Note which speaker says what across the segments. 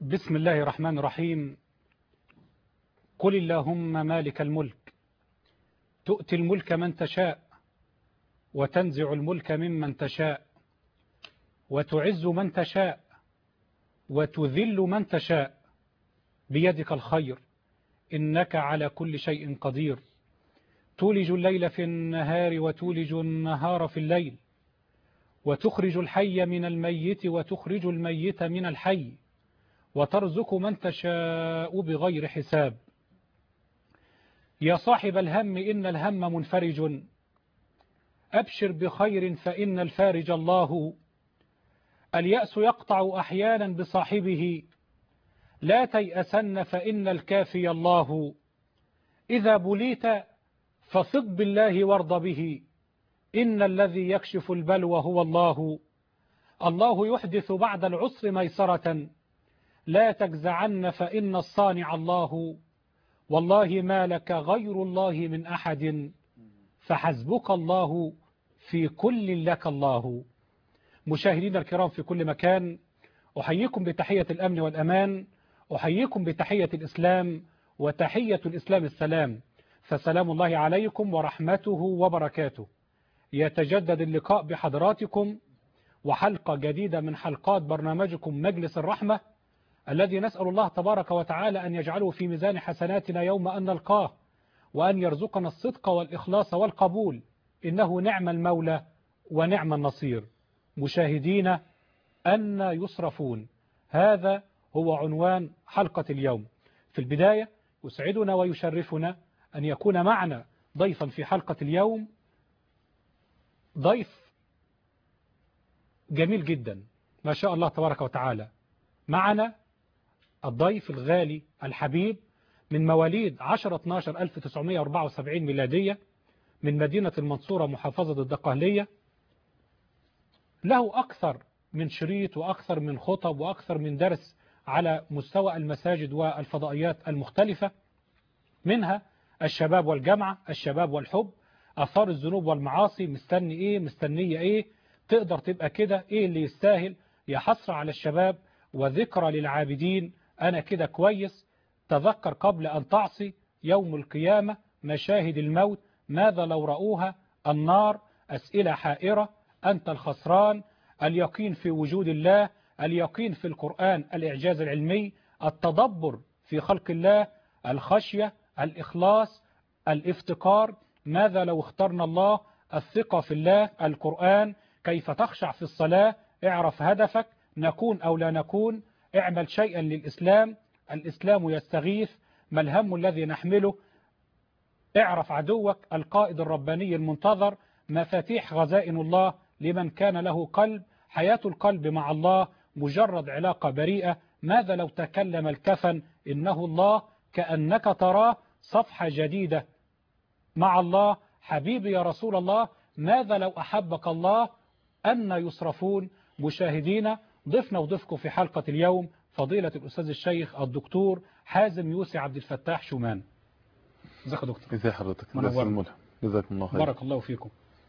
Speaker 1: بسم الله الرحمن الرحيم قل اللهم مالك الملك تؤتي الملك من تشاء وتنزع الملك ممن تشاء وتعز من تشاء وتذل من تشاء بيدك الخير إنك على كل شيء قدير تولج الليل في النهار وتولج النهار في الليل وتخرج الحي من الميت وتخرج الميت من الحي وترزق من تشاء بغير حساب يا صاحب الهم إن الهم منفرج أبشر بخير فإن الفارج الله اليأس يقطع أحيانا بصاحبه لا تيأسن فإن الكافي الله إذا بليت فثق بالله وارض به إن الذي يكشف البلوى هو الله الله يحدث بعد العسر ميسرة لا تجزعن فإن الصانع الله والله ما لك غير الله من أحد فحسبك الله في كل لك الله مشاهدينا الكرام في كل مكان أحييكم بتحية الأمن والأمان أحييكم بتحية الإسلام وتحية الإسلام السلام فسلام الله عليكم ورحمته وبركاته يتجدد اللقاء بحضراتكم وحلقة جديدة من حلقات برنامجكم مجلس الرحمة الذي نسأل الله تبارك وتعالى أن يجعله في ميزان حسناتنا يوم أن نلقاه وأن يرزقنا الصدق والإخلاص والقبول إنه نعم المولى ونعم النصير مشاهدين أن يصرفون هذا هو عنوان حلقة اليوم في البداية يسعدنا ويشرفنا أن يكون معنا ضيفا في حلقة اليوم ضيف جميل جدا ما شاء الله تبارك وتعالى معنا الضيف الغالي الحبيب من مواليد 10-12-1974 ميلادية من مدينة المنصورة محافظة الدقهلية له أكثر من شريط وأكثر من خطب وأكثر من درس على مستوى المساجد والفضائيات المختلفة منها الشباب والجامعة الشباب والحب أثار الذنوب والمعاصي مستني إيه مستنية إيه تقدر تبقى كده إيه اللي يستاهل يا حسرة على الشباب وذكرى للعابدين أنا كده كويس تذكر قبل أن تعصي يوم القيامة مشاهد الموت ماذا لو رأوها النار أسئلة حائرة أنت الخسران اليقين في وجود الله اليقين في القرآن الإعجاز العلمي التدبر في خلق الله الخشية الإخلاص الافتقار ماذا لو اخترنا الله الثقة في الله القرآن كيف تخشع في الصلاة اعرف هدفك نكون أو لا نكون اعمل شيئا للإسلام الإسلام يستغيث ما الهم الذي نحمله اعرف عدوك القائد الرباني المنتظر مفاتيح غزائن الله لمن كان له قلب حياة القلب مع الله مجرد علاقة بريئة ماذا لو تكلم الكفن إنه الله كأنك تراه صفحة جديدة مع الله حبيبي يا رسول الله ماذا لو أحبك الله أن يصرفون مشاهدين ضفنا وضفكم في حلقة اليوم فضيلة الأستاذ الشيخ الدكتور حازم يوسي عبد الفتاح شومان ازيك يا دكتور
Speaker 2: ازي حضرتك
Speaker 1: منور.
Speaker 2: بس الملهم جزاكم الله خير
Speaker 1: بارك الله فيكم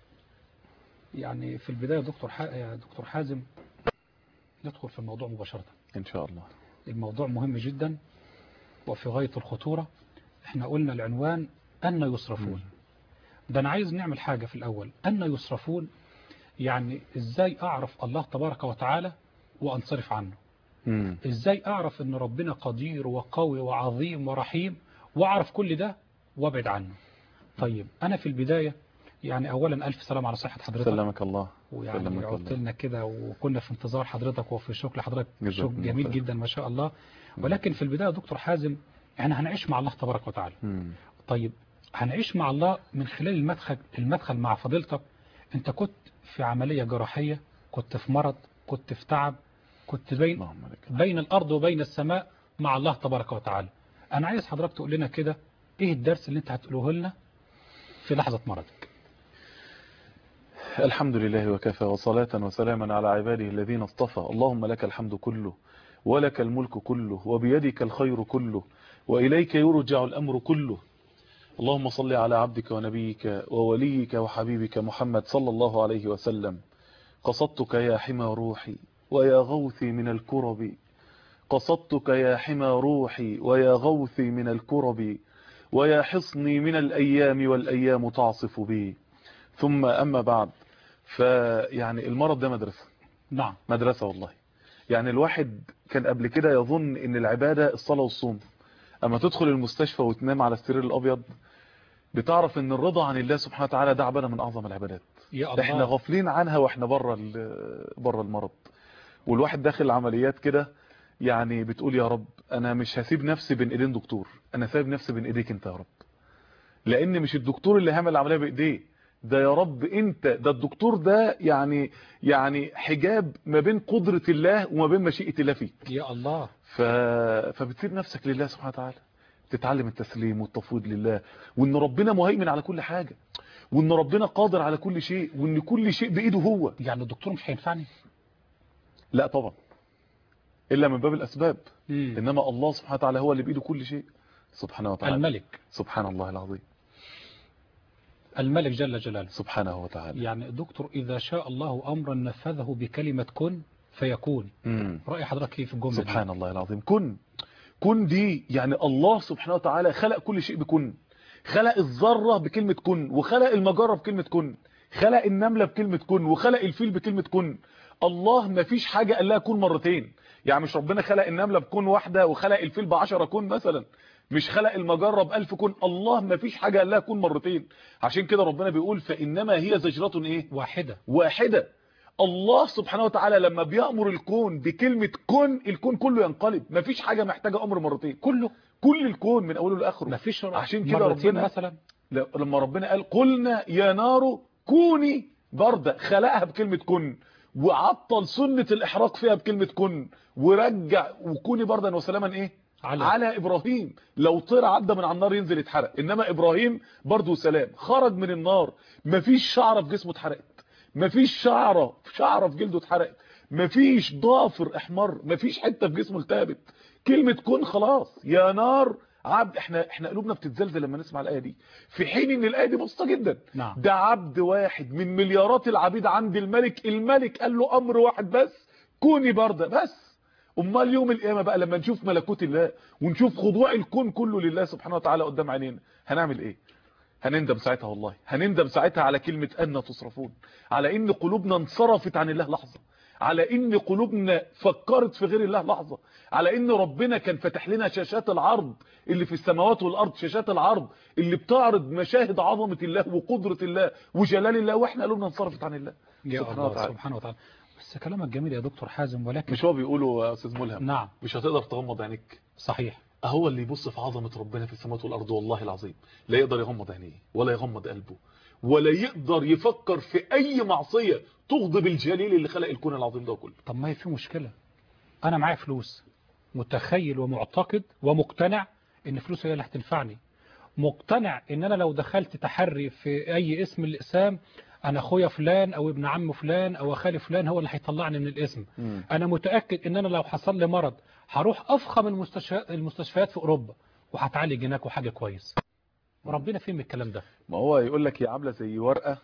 Speaker 1: يعني في البداية دكتور ح... يا دكتور حازم ندخل في الموضوع مباشرة
Speaker 2: ان شاء الله
Speaker 1: الموضوع مهم جدا وفي غاية الخطورة احنا قلنا العنوان أن يصرفون ده أنا عايز نعمل حاجة في الأول أن يصرفون يعني إزاي أعرف الله تبارك وتعالى وأنصرف عنه
Speaker 2: مم.
Speaker 1: إزاي أعرف أن ربنا قدير وقوي وعظيم ورحيم وأعرف كل ده وابعد عنه طيب أنا في البداية يعني أولا ألف سلام على صحة حضرتك
Speaker 2: سلمك الله
Speaker 1: ويعني
Speaker 2: سلمك
Speaker 1: قلت
Speaker 2: الله
Speaker 1: لنا كده وكنا في انتظار حضرتك وفي شكل حضرتك
Speaker 2: جزاكم
Speaker 1: شغل
Speaker 2: الله
Speaker 1: جميل
Speaker 2: خير.
Speaker 1: جدا ما شاء الله ولكن في البداية يا دكتور حازم يعني هنعيش مع الله تبارك وتعالى
Speaker 2: مم.
Speaker 1: طيب هنعيش مع الله من خلال المدخل المدخل مع فضيلتك انت كنت في عملية جراحية كنت في مرض كنت في تعب كنت بين
Speaker 2: اللهم لك
Speaker 1: بين الأرض وبين السماء مع الله تبارك وتعالى أنا عايز حضرتك تقول لنا كده إيه الدرس اللي أنت هتقوله لنا في لحظة مرضك
Speaker 2: الحمد لله وكفى وصلاة وسلاما على عباده الذين اصطفى اللهم لك الحمد كله ولك الملك كله وبيدك الخير كله وإليك يرجع الأمر كله اللهم صل على عبدك ونبيك ووليك وحبيبك محمد صلى الله عليه وسلم قصدتك يا حمى روحي ويا غوثي من الكرب قصدتك يا حمى روحي ويا غوثي من الكرب ويا حصني من الأيام والأيام تعصف بي ثم أما بعد فيعني المرض ده مدرسة
Speaker 1: نعم
Speaker 2: مدرسة والله يعني الواحد كان قبل كده يظن ان العبادة الصلاة والصوم اما تدخل المستشفى وتنام على السرير الابيض بتعرف ان الرضا عن الله سبحانه وتعالى ده عبادة من اعظم العبادات
Speaker 1: يا الله
Speaker 2: احنا غافلين عنها واحنا بره بره المرض والواحد داخل عمليات كده يعني بتقول يا رب انا مش هسيب نفسي بين ايدين دكتور انا سايب نفسي بين ايديك انت يا رب لان مش الدكتور اللي هيعمل العمليه بايديه ده يا رب انت ده الدكتور ده يعني يعني حجاب ما بين قدرة الله وما بين مشيئة الله فيك
Speaker 1: يا الله
Speaker 2: ف... فبتسيب نفسك لله سبحانه وتعالى تتعلم التسليم والتفويض لله وان ربنا مهيمن على كل حاجة وان ربنا قادر على كل شيء وان كل شيء بايده هو
Speaker 1: يعني الدكتور مش هينفعني
Speaker 2: لا طبعا الا من باب الاسباب
Speaker 1: مم.
Speaker 2: انما الله سبحانه وتعالى هو اللي بايده كل شيء سبحانه وتعالى
Speaker 1: الملك
Speaker 2: سبحان الله العظيم
Speaker 1: الملك جل جلاله
Speaker 2: سبحانه وتعالى
Speaker 1: يعني دكتور إذا شاء الله أمرا نفذه بكلمة كن فيكون
Speaker 2: مم.
Speaker 1: رأي حضرتك ايه في الجملة
Speaker 2: سبحان الله العظيم كن كن دي يعني الله سبحانه وتعالى خلق كل شيء بكن خلق الذرة بكلمة كن وخلق المجرة بكلمة كن خلق النملة بكلمة كن وخلق الفيل بكلمة كن الله ما فيش حاجة قال لها كن مرتين يعني مش ربنا خلق النملة بكون واحدة وخلق الفيل بعشرة كن مثلا مش خلق المجرة بألف كن الله ما فيش حاجة قال لها كن مرتين عشان كده ربنا بيقول فإنما هي زجرة ايه
Speaker 1: دي واحدة
Speaker 2: واحدة الله سبحانه وتعالى لما بيأمر الكون بكلمة كن الكون كله ينقلب مفيش حاجة محتاجة أمر مرتين
Speaker 1: كله
Speaker 2: كل الكون من أوله لآخره
Speaker 1: مفيش
Speaker 2: عشان كده
Speaker 1: مرتين
Speaker 2: ربنا
Speaker 1: مثلا
Speaker 2: ل- لما ربنا قال قلنا يا نار كوني باردة خلقها بكلمة كن وعطل سنة الإحراق فيها بكلمة كن ورجع وكوني بردا وسلاما إيه
Speaker 1: على,
Speaker 2: على ابراهيم لو طير عدى من على النار ينزل يتحرق انما ابراهيم برضه سلام خرج من النار مفيش شعره في جسمه اتحرقت مفيش شعره شعره في جلده اتحرقت مفيش ضافر احمر مفيش حته في جسمه التهبت كلمه كن خلاص يا نار عبد احنا احنا قلوبنا بتتزلزل لما نسمع الايه دي في حين ان الايه دي بسيطه جدا
Speaker 1: نعم.
Speaker 2: ده عبد واحد من مليارات العبيد عند الملك الملك قال له امر واحد بس كوني برده بس امال يوم القيامه بقى لما نشوف ملكوت الله ونشوف خضوع الكون كله لله سبحانه وتعالى قدام عينينا هنعمل ايه هنندم ساعتها والله هنندم ساعتها على كلمه ان تصرفون على ان قلوبنا انصرفت عن الله لحظه على ان قلوبنا فكرت في غير الله لحظه على ان ربنا كان فاتح لنا شاشات العرض اللي في السماوات والارض شاشات العرض اللي بتعرض مشاهد عظمه الله وقدره الله وجلال الله واحنا قلوبنا انصرفت عن الله
Speaker 1: يا
Speaker 2: سبحانه
Speaker 1: الله
Speaker 2: وتعالى.
Speaker 1: سبحانه وتعالى بس كلامك جميل يا دكتور حازم ولكن
Speaker 2: مش هو بيقولوا يا استاذ ملهم
Speaker 1: نعم
Speaker 2: مش هتقدر تغمض عينيك
Speaker 1: صحيح
Speaker 2: هو اللي يبص في عظمة ربنا في السماوات والأرض والله العظيم لا يقدر يغمض عينيه ولا يغمض قلبه ولا يقدر يفكر في أي معصية تغضب الجليل اللي خلق الكون العظيم ده كله
Speaker 1: طب ما هي في مشكلة أنا معايا فلوس متخيل ومعتقد ومقتنع إن فلوسي هي اللي هتنفعني مقتنع إن أنا لو دخلت تحري في أي اسم الإسام أنا أخويا فلان أو ابن عم فلان أو أخالي فلان هو اللي هيطلعني من الاسم أنا متأكد إن أنا لو حصل لي مرض هروح أفخم المستشفى المستشفيات في أوروبا وهتعالج هناك وحاجة كويس ربنا فين من الكلام ده
Speaker 2: ما هو يقول لك هي عاملة زي ورقة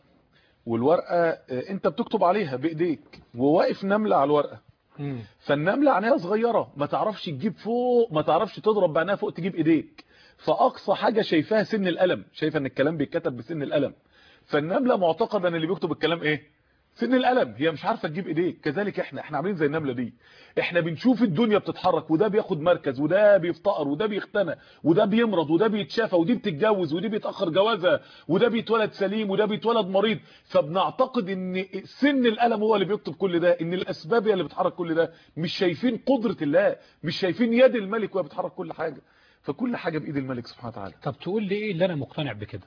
Speaker 2: والورقة آه، انت بتكتب عليها بايديك وواقف نملة على الورقة
Speaker 1: مم.
Speaker 2: فالنملة عينيها صغيرة ما تعرفش تجيب فوق ما تعرفش تضرب بعينها فوق تجيب ايديك فاقصى حاجة شايفاها سن القلم شايفة ان الكلام بيتكتب بسن القلم فالنملة معتقدة ان اللي بيكتب الكلام ايه سن القلم هي مش عارفة تجيب ايديك كذلك احنا احنا عاملين زي النملة دي احنا بنشوف الدنيا بتتحرك وده بياخد مركز وده بيفتقر وده بيختنى وده بيمرض وده بيتشافى ودي بتتجوز ودي بيتأخر جوازها وده بيتولد سليم وده بيتولد مريض فبنعتقد ان سن القلم هو اللي بيكتب كل ده ان الاسباب هي اللي بتحرك كل ده مش شايفين قدرة الله مش شايفين يد الملك وهي بتحرك كل حاجة فكل حاجة بايد الملك سبحانه وتعالى
Speaker 1: طب تقول لي ايه اللي انا مقتنع بكده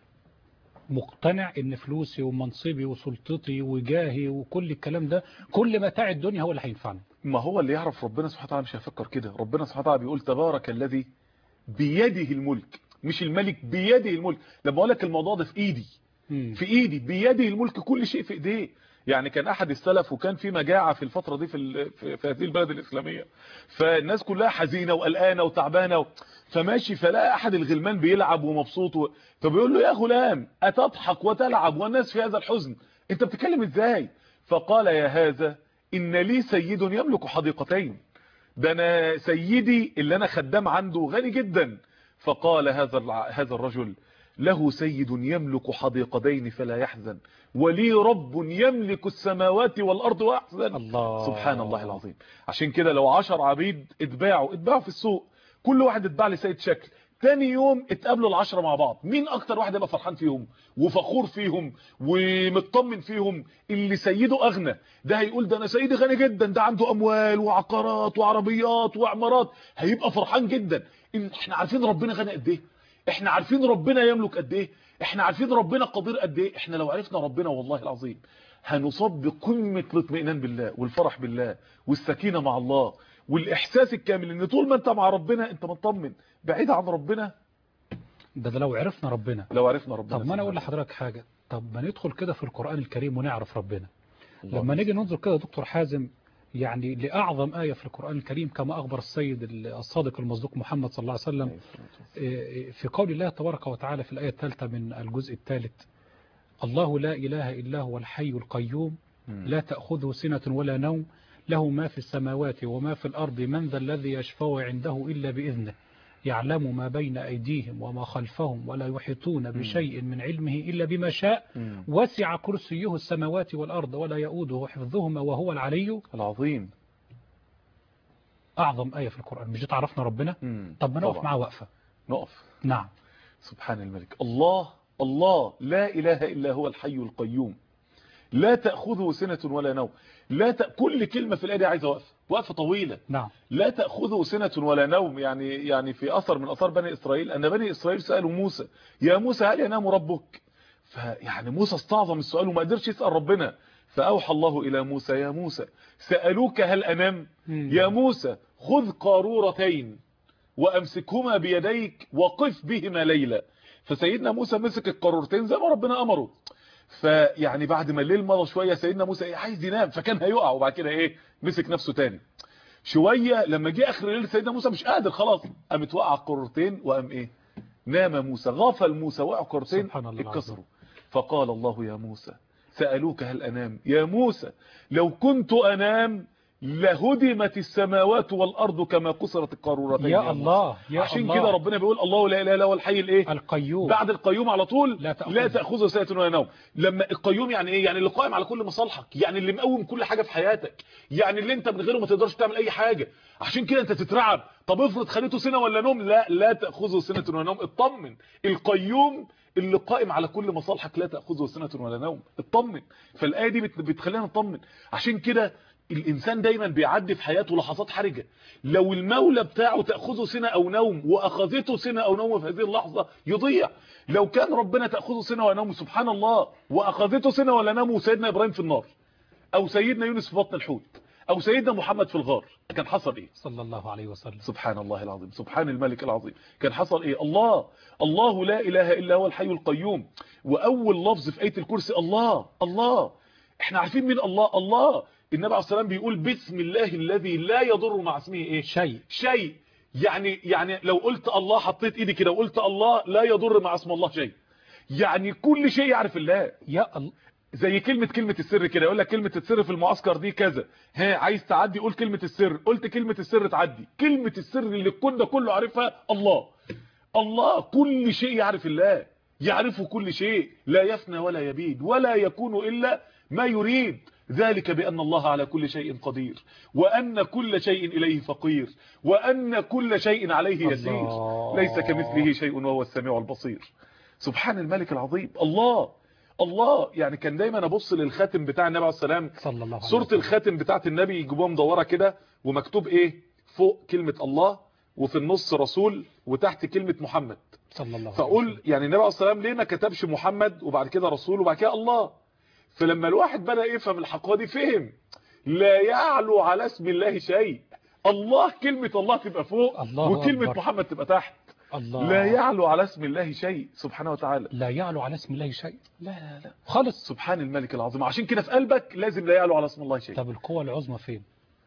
Speaker 1: مقتنع ان فلوسي ومنصبي وسلطتي وجاهي وكل الكلام ده كل متاع الدنيا هو اللي هينفعني
Speaker 2: ما هو اللي يعرف ربنا سبحانه وتعالى مش هيفكر كده ربنا سبحانه وتعالى بيقول تبارك الذي بيده الملك مش الملك بيده الملك لما اقول لك الموضوع ده في ايدي
Speaker 1: مم.
Speaker 2: في ايدي بيده الملك كل شيء في ايديه يعني كان احد السلف وكان في مجاعه في الفتره دي في ال- في في هذه البلد الاسلاميه فالناس كلها حزينه وقلقانه وتعبانه و... فماشي فلقى احد الغلمان بيلعب ومبسوط و... فبيقول له يا غلام اتضحك وتلعب والناس في هذا الحزن انت بتتكلم ازاي فقال يا هذا ان لي سيد يملك حديقتين ده انا سيدي اللي انا خدام عنده غني جدا فقال هذا الع- هذا الرجل له سيد يملك حديقتين فلا يحزن ولي رب يملك السماوات والارض واحزن
Speaker 1: الله
Speaker 2: سبحان الله العظيم عشان كده لو عشر عبيد اتباعوا اتباعوا في السوق كل واحد اتباع لسيد شكل تاني يوم اتقابلوا العشرة مع بعض مين اكتر واحد يبقى فرحان فيهم وفخور فيهم ومطمن فيهم اللي سيده اغنى ده هيقول ده انا سيدي غني جدا ده عنده اموال وعقارات وعربيات وعمارات هيبقى فرحان جدا إن احنا عارفين ربنا غني قد ايه احنا عارفين ربنا يملك قد ايه احنا عارفين ربنا قدير قد ايه احنا لو عرفنا ربنا والله العظيم هنصاب بقمه الاطمئنان بالله والفرح بالله والسكينه مع الله والاحساس الكامل ان طول ما انت مع ربنا انت مطمن بعيد عن ربنا
Speaker 1: ده, ده لو عرفنا ربنا
Speaker 2: لو عرفنا ربنا
Speaker 1: طب ما انا اقول
Speaker 2: سبحانه
Speaker 1: لحضرتك حاجة طب ما ندخل كده في القرآن الكريم ونعرف ربنا
Speaker 2: الله.
Speaker 1: لما نيجي ننظر كده يا دكتور حازم يعني لأعظم آية في القرآن الكريم كما أخبر السيد الصادق المصدوق محمد صلى الله عليه وسلم في قول الله تبارك وتعالى في الآية الثالثة من الجزء الثالث الله لا إله إلا هو الحي القيوم
Speaker 2: مم.
Speaker 1: لا تأخذه سنة ولا نوم له ما في السماوات وما في الأرض من ذا الذي يشفع عنده إلا بإذنه يعلم ما بين أيديهم وما خلفهم ولا يحيطون بشيء من علمه إلا بما شاء
Speaker 2: مم.
Speaker 1: وسع كرسيه السماوات والأرض ولا يؤوده حفظهما وهو العلي
Speaker 2: العظيم
Speaker 1: أعظم آية في القرآن مش دي تعرفنا ربنا
Speaker 2: مم.
Speaker 1: طب ما نقف
Speaker 2: طبعا.
Speaker 1: معاه وقفة
Speaker 2: نقف
Speaker 1: نعم
Speaker 2: سبحان الملك الله الله لا إله إلا هو الحي القيوم لا تأخذه سنة ولا نوم لا ت... كل كلمة في الآية دي عايزة وقفة وقفة طويلة
Speaker 1: نعم
Speaker 2: لا تأخذه سنة ولا نوم يعني يعني في أثر من أثار بني إسرائيل أن بني إسرائيل سألوا موسى يا موسى هل ينام ربك فيعني موسى استعظم السؤال وما قدرش يسأل ربنا فأوحى الله إلى موسى يا موسى سألوك هل أنام يا موسى خذ قارورتين وأمسكهما بيديك وقف بهما ليلة فسيدنا موسى مسك القارورتين زي ما ربنا أمره فيعني بعد ما الليل مضى شوية سيدنا موسى ايه عايز ينام فكان هيقع وبعد كده ايه مسك نفسه تاني شوية لما جه اخر الليل سيدنا موسى مش قادر خلاص قامت وقع القارورتين وقام ايه نام موسى غفل موسى وقع القارورتين
Speaker 1: سبحان الله العظيم.
Speaker 2: اتكسروا فقال الله يا موسى سألوك هل أنام يا موسى لو كنت أنام لهدمت السماوات والأرض كما كسرت القارورتين
Speaker 1: يا
Speaker 2: موسى.
Speaker 1: الله يا
Speaker 2: عشان
Speaker 1: الله
Speaker 2: كده ربنا بيقول الله لا إله إلا هو الحي الإيه
Speaker 1: القيوم
Speaker 2: بعد القيوم على طول
Speaker 1: لا تأخذه.
Speaker 2: لا تأخذه سنة ولا نوم لما القيوم يعني ايه يعني اللي قائم على كل مصالحك يعني اللي مقوم كل حاجة في حياتك يعني اللي انت من غيره ما تقدرش تعمل اي حاجة عشان كده انت تترعب طب افرض خليته سنة ولا نوم لا لا تأخذه سنة ولا نوم اطمن القيوم اللي قائم على كل مصالحك لا تأخذه سنة ولا نوم اطمن فالآية دي بت- بتخلينا نطمن عشان كده الإنسان دايما بيعدي في حياته لحظات حرجة لو المولى بتاعه تأخذه سنة أو نوم وأخذته سنة أو نوم في هذه اللحظة يضيع لو كان ربنا تأخذه سنة ولا نوم سبحان الله وأخذته سنة ولا نوم وسيدنا إبراهيم في النار أو سيدنا يونس في بطن الحوت أو سيدنا محمد في الغار كان حصل إيه
Speaker 1: صلى الله عليه وسلم
Speaker 2: سبحان الله العظيم سبحان الملك العظيم كان حصل ايه الله الله لا اله الا هو الحي القيوم واول لفظ في ايه الكرسي الله الله احنا عارفين مين الله الله النبي عليه الصلاه والسلام بيقول بسم الله الذي لا يضر مع اسمه ايه
Speaker 1: شيء
Speaker 2: شيء يعني يعني لو قلت الله حطيت ايدي كده وقلت الله لا يضر مع اسم الله شيء يعني كل شيء يعرف الله
Speaker 1: يا الله
Speaker 2: زي كلمة كلمة السر كده يقول لك كلمة السر في المعسكر دي كذا ها عايز تعدي قول كلمة السر قلت كلمة السر تعدي كلمة السر اللي الكون ده كله عارفها الله الله كل شيء يعرف الله يعرفه كل شيء لا يفنى ولا يبيد ولا يكون إلا ما يريد ذلك بأن الله على كل شيء قدير وأن كل شيء إليه فقير وأن كل شيء عليه يسير
Speaker 1: الله.
Speaker 2: ليس كمثله شيء وهو السميع البصير سبحان الملك العظيم الله الله يعني كان دايما ابص للخاتم بتاع النبي عليه السلام
Speaker 1: صلى الله عليه
Speaker 2: صورة
Speaker 1: وسلم.
Speaker 2: الخاتم بتاعت النبي يجيبوها مدورة كده ومكتوب ايه فوق كلمة الله وفي النص رسول وتحت كلمة محمد
Speaker 1: صلى الله عليه
Speaker 2: فاقول يعني النبي عليه الصلاه والسلام ليه ما كتبش محمد وبعد كده رسول وبعد كده الله فلما الواحد بدا يفهم الحقيقه دي فهم لا يعلو على اسم الله شيء الله كلمه الله تبقى فوق
Speaker 1: الله
Speaker 2: وكلمه
Speaker 1: أكبر.
Speaker 2: محمد تبقى تحت
Speaker 1: الله
Speaker 2: لا يعلو على اسم الله شيء سبحانه وتعالى
Speaker 1: لا يعلو على اسم الله شيء
Speaker 2: لا لا لا
Speaker 1: خالص
Speaker 2: سبحان الملك العظيم عشان كده في قلبك لازم لا يعلو على اسم الله شيء
Speaker 1: طب القوة العظمى فين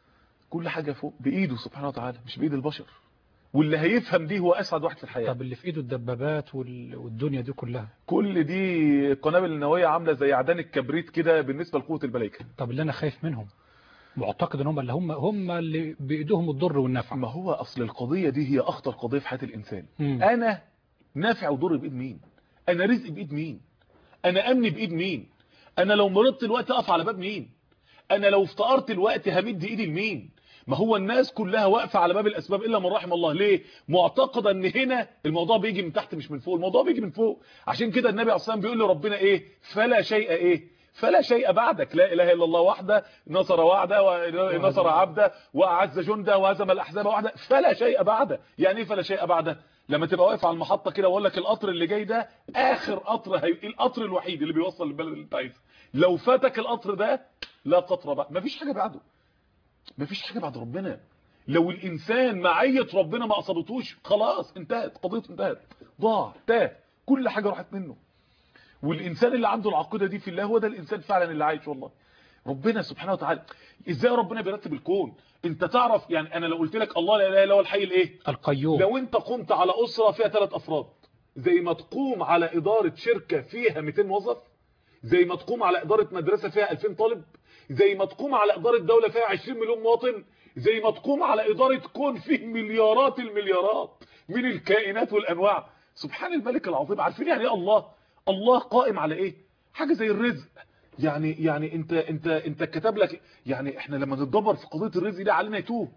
Speaker 2: كل حاجه فوق بايده سبحانه وتعالى مش بايد البشر واللي هيفهم دي هو اسعد واحد في الحياه
Speaker 1: طب اللي في ايده الدبابات وال... والدنيا دي كلها
Speaker 2: كل دي القنابل النوويه عامله زي عدان الكبريت كده بالنسبه لقوه الملائكه
Speaker 1: طب اللي انا خايف منهم معتقد ان هم اللي هم هم اللي بايدهم الضر والنفع
Speaker 2: ما هو اصل القضية دي هي اخطر قضية في حياة الانسان
Speaker 1: مم.
Speaker 2: انا نافع وضر بايد مين انا رزق بايد مين انا امني بايد مين انا لو مرضت الوقت اقف على باب مين انا لو افتقرت الوقت همد ايدي لمين ما هو الناس كلها واقفه على باب الاسباب الا من رحم الله ليه معتقده ان هنا الموضوع بيجي من تحت مش من فوق الموضوع بيجي من فوق عشان كده النبي عليه الصلاه والسلام بيقول لربنا ايه فلا شيء ايه فلا شيء بعدك لا اله الا الله وحده نصر وعده ونصر عبده واعز جنده وهزم الاحزاب وحده فلا شيء بعده يعني ايه فلا شيء بعده لما تبقى واقف على المحطه كده واقول لك القطر اللي جاي ده اخر قطر هي... القطر الوحيد اللي بيوصل للبلد اللي انت عايزها لو فاتك القطر ده لا قطر بعد مفيش حاجه بعده مفيش حاجه بعد ربنا لو الانسان معيه ربنا ما اصابتوش خلاص انتهت قضيته انتهت ضاع تاه كل حاجه راحت منه والانسان اللي عنده العقيده دي في الله هو ده الانسان فعلا اللي عايش والله ربنا سبحانه وتعالى ازاي ربنا بيرتب الكون انت تعرف يعني انا لو قلت لك الله لا اله الا هو الحي الايه
Speaker 1: القيوم
Speaker 2: لو انت قمت على اسره فيها ثلاث افراد زي ما تقوم على اداره شركه فيها 200 موظف زي ما تقوم على اداره مدرسه فيها 2000 طالب زي ما تقوم على اداره دوله فيها 20 مليون مواطن زي ما تقوم على اداره كون فيه مليارات المليارات من الكائنات والانواع سبحان الملك العظيم عارفين يعني ايه الله الله قائم على ايه حاجه زي الرزق يعني يعني انت انت انت كتب لك يعني احنا لما نتدبر في قضيه الرزق دي علينا يتوه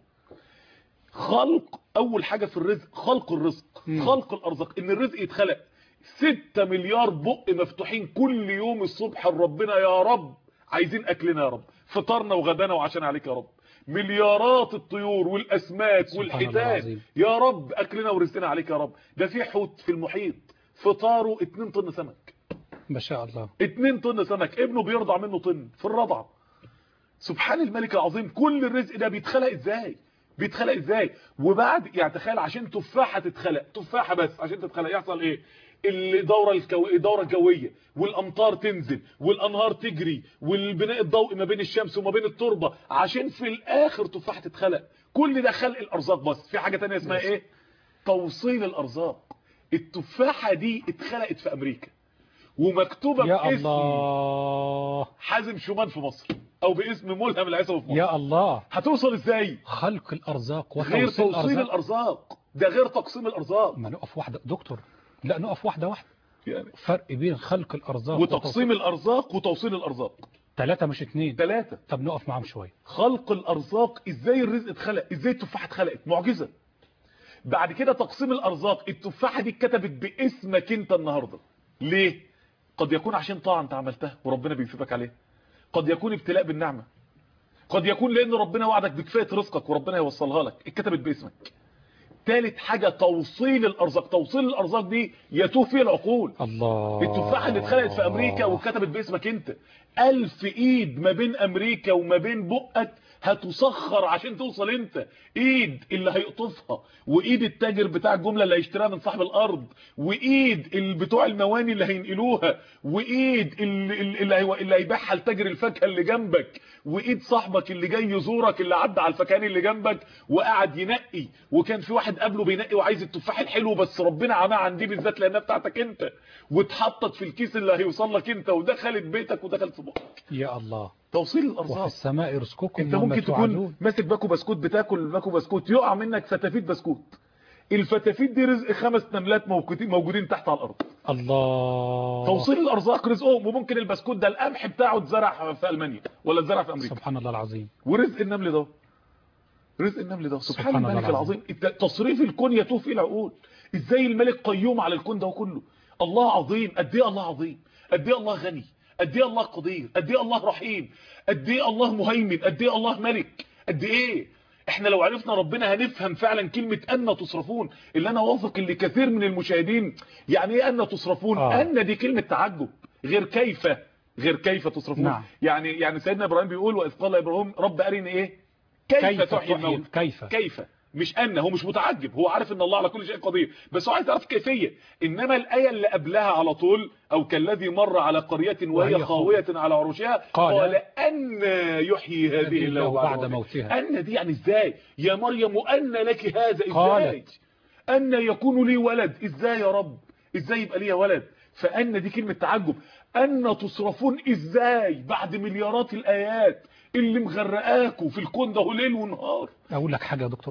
Speaker 2: خلق اول حاجه في الرزق خلق الرزق
Speaker 1: مم.
Speaker 2: خلق الارزاق ان الرزق يتخلق 6 مليار بق مفتوحين كل يوم الصبح لربنا يا رب عايزين اكلنا يا رب فطرنا وغدانا وعشان عليك يا رب مليارات الطيور والاسماك
Speaker 1: سبحان الله
Speaker 2: والحيتان
Speaker 1: العظيم.
Speaker 2: يا رب اكلنا ورزقنا عليك يا رب ده في حوت في المحيط فطاره 2 طن سمك
Speaker 1: ما شاء الله
Speaker 2: 2 طن سمك ابنه بيرضع منه طن في الرضعه سبحان الملك العظيم كل الرزق ده بيتخلق ازاي بيتخلق ازاي وبعد يعني تخيل عشان تفاحه تتخلق تفاحه بس عشان تتخلق يحصل ايه الدوره الكو... الدوره الجويه والامطار تنزل والانهار تجري والبناء الضوئي ما بين الشمس وما بين التربه عشان في الاخر تفاحه تتخلق كل ده خلق الارزاق بس في حاجه تانية اسمها
Speaker 1: بس.
Speaker 2: ايه توصيل الارزاق التفاحه دي اتخلقت في امريكا ومكتوبه
Speaker 1: يا
Speaker 2: باسم
Speaker 1: الله
Speaker 2: حازم شومان في مصر او باسم ملهم العيسوي في مصر
Speaker 1: يا الله
Speaker 2: هتوصل ازاي
Speaker 1: خلق الارزاق
Speaker 2: غير
Speaker 1: وتوصيل
Speaker 2: توصيل
Speaker 1: الارزاق
Speaker 2: الارزاق ده غير تقسيم الارزاق
Speaker 1: ما نقف واحده دكتور لا نقف واحده واحده
Speaker 2: يعني
Speaker 1: فرق بين خلق الارزاق
Speaker 2: وتقسيم الارزاق وتوصيل الارزاق
Speaker 1: ثلاثه مش اثنين
Speaker 2: ثلاثه
Speaker 1: طب نقف معاهم شويه
Speaker 2: خلق الارزاق ازاي الرزق اتخلق ازاي التفاحه اتخلقت معجزه بعد كده تقسيم الارزاق التفاحه دي اتكتبت باسمك انت النهارده ليه قد يكون عشان طاعه انت عملتها وربنا بيثيبك عليها قد يكون ابتلاء بالنعمه قد يكون لان ربنا وعدك بكفايه رزقك وربنا يوصلها لك اتكتبت باسمك ثالث حاجه توصيل الارزاق توصيل الارزاق دي يتوه فيه العقول
Speaker 1: الله
Speaker 2: التفاحه اللي اتخلقت في امريكا واتكتبت باسمك انت الف ايد ما بين امريكا وما بين بقك هتسخر عشان توصل انت ايد اللي هيقطفها وايد التاجر بتاع الجمله اللي هيشتريها من صاحب الارض وايد ال- بتوع المواني اللي هينقلوها وايد اللي, اللي, هي- اللي هيبيعها لتاجر الفاكهه اللي جنبك وايد صاحبك اللي جاي يزورك اللي عدى على الفكان اللي جنبك وقعد ينقي وكان في واحد قبله بينقي وعايز التفاح الحلو بس ربنا عماه عن دي بالذات لانها بتاعتك انت واتحطت في الكيس اللي هيوصل لك انت ودخلت بيتك ودخلت في بقك
Speaker 1: يا الله
Speaker 2: توصيل
Speaker 1: وفي
Speaker 2: الارزاق
Speaker 1: السماء رزقكم
Speaker 2: انت
Speaker 1: وما
Speaker 2: ممكن تكون
Speaker 1: توعدون
Speaker 2: ماسك باكو بسكوت بتاكل باكو بسكوت يقع منك فتافيت بسكوت الفتافيت دي رزق خمس نملات موجودين موجودين تحت على الارض
Speaker 1: الله
Speaker 2: توصيل الارزاق رزقهم وممكن البسكوت ده القمح بتاعه اتزرع في المانيا ولا اتزرع في امريكا
Speaker 1: سبحان الله العظيم
Speaker 2: ورزق النمل ده رزق النمل ده سبحان,
Speaker 1: سبحان الله
Speaker 2: الملك
Speaker 1: العظيم.
Speaker 2: العظيم الت- تصريف الكون يتوه فيه العقول ازاي الملك قيوم على الكون ده كله الله عظيم قد ايه الله عظيم قد ايه الله غني قد ايه الله قدير قد ايه الله رحيم قد ايه الله مهيمن قد ايه الله ملك قد ايه احنا لو عرفنا ربنا هنفهم فعلا كلمة أن تصرفون اللي انا واثق اللي كثير من المشاهدين يعني ايه أن تصرفون
Speaker 1: آه.
Speaker 2: أن دي كلمة تعجب غير كيف غير كيف تصرفون
Speaker 1: نعم.
Speaker 2: يعني يعني سيدنا ابراهيم بيقول واذ قال ابراهيم رب ارني ايه كيف,
Speaker 1: كيف
Speaker 2: تحيي الموت
Speaker 1: كيف
Speaker 2: كيف مش ان هو مش متعجب هو عارف ان الله على كل شيء قدير بس هو عايز يعرف كيفيه انما الايه اللي قبلها على طول او كالذي مر على قريه وهي
Speaker 1: وهي
Speaker 2: خاويه على عروشها
Speaker 1: قال
Speaker 2: قال ان يحيي هذه الله
Speaker 1: بعد
Speaker 2: بعد
Speaker 1: موتها.
Speaker 2: ان دي يعني ازاي يا مريم ان لك هذا ازاي
Speaker 1: قالت.
Speaker 2: ان يكون لي ولد ازاي يا رب ازاي يبقى لي ولد فان دي كلمه تعجب أن تصرفون إزاي بعد مليارات الآيات اللي مغرقاكوا في الكون ده ليل ونهار
Speaker 1: اقول لك حاجه يا دكتور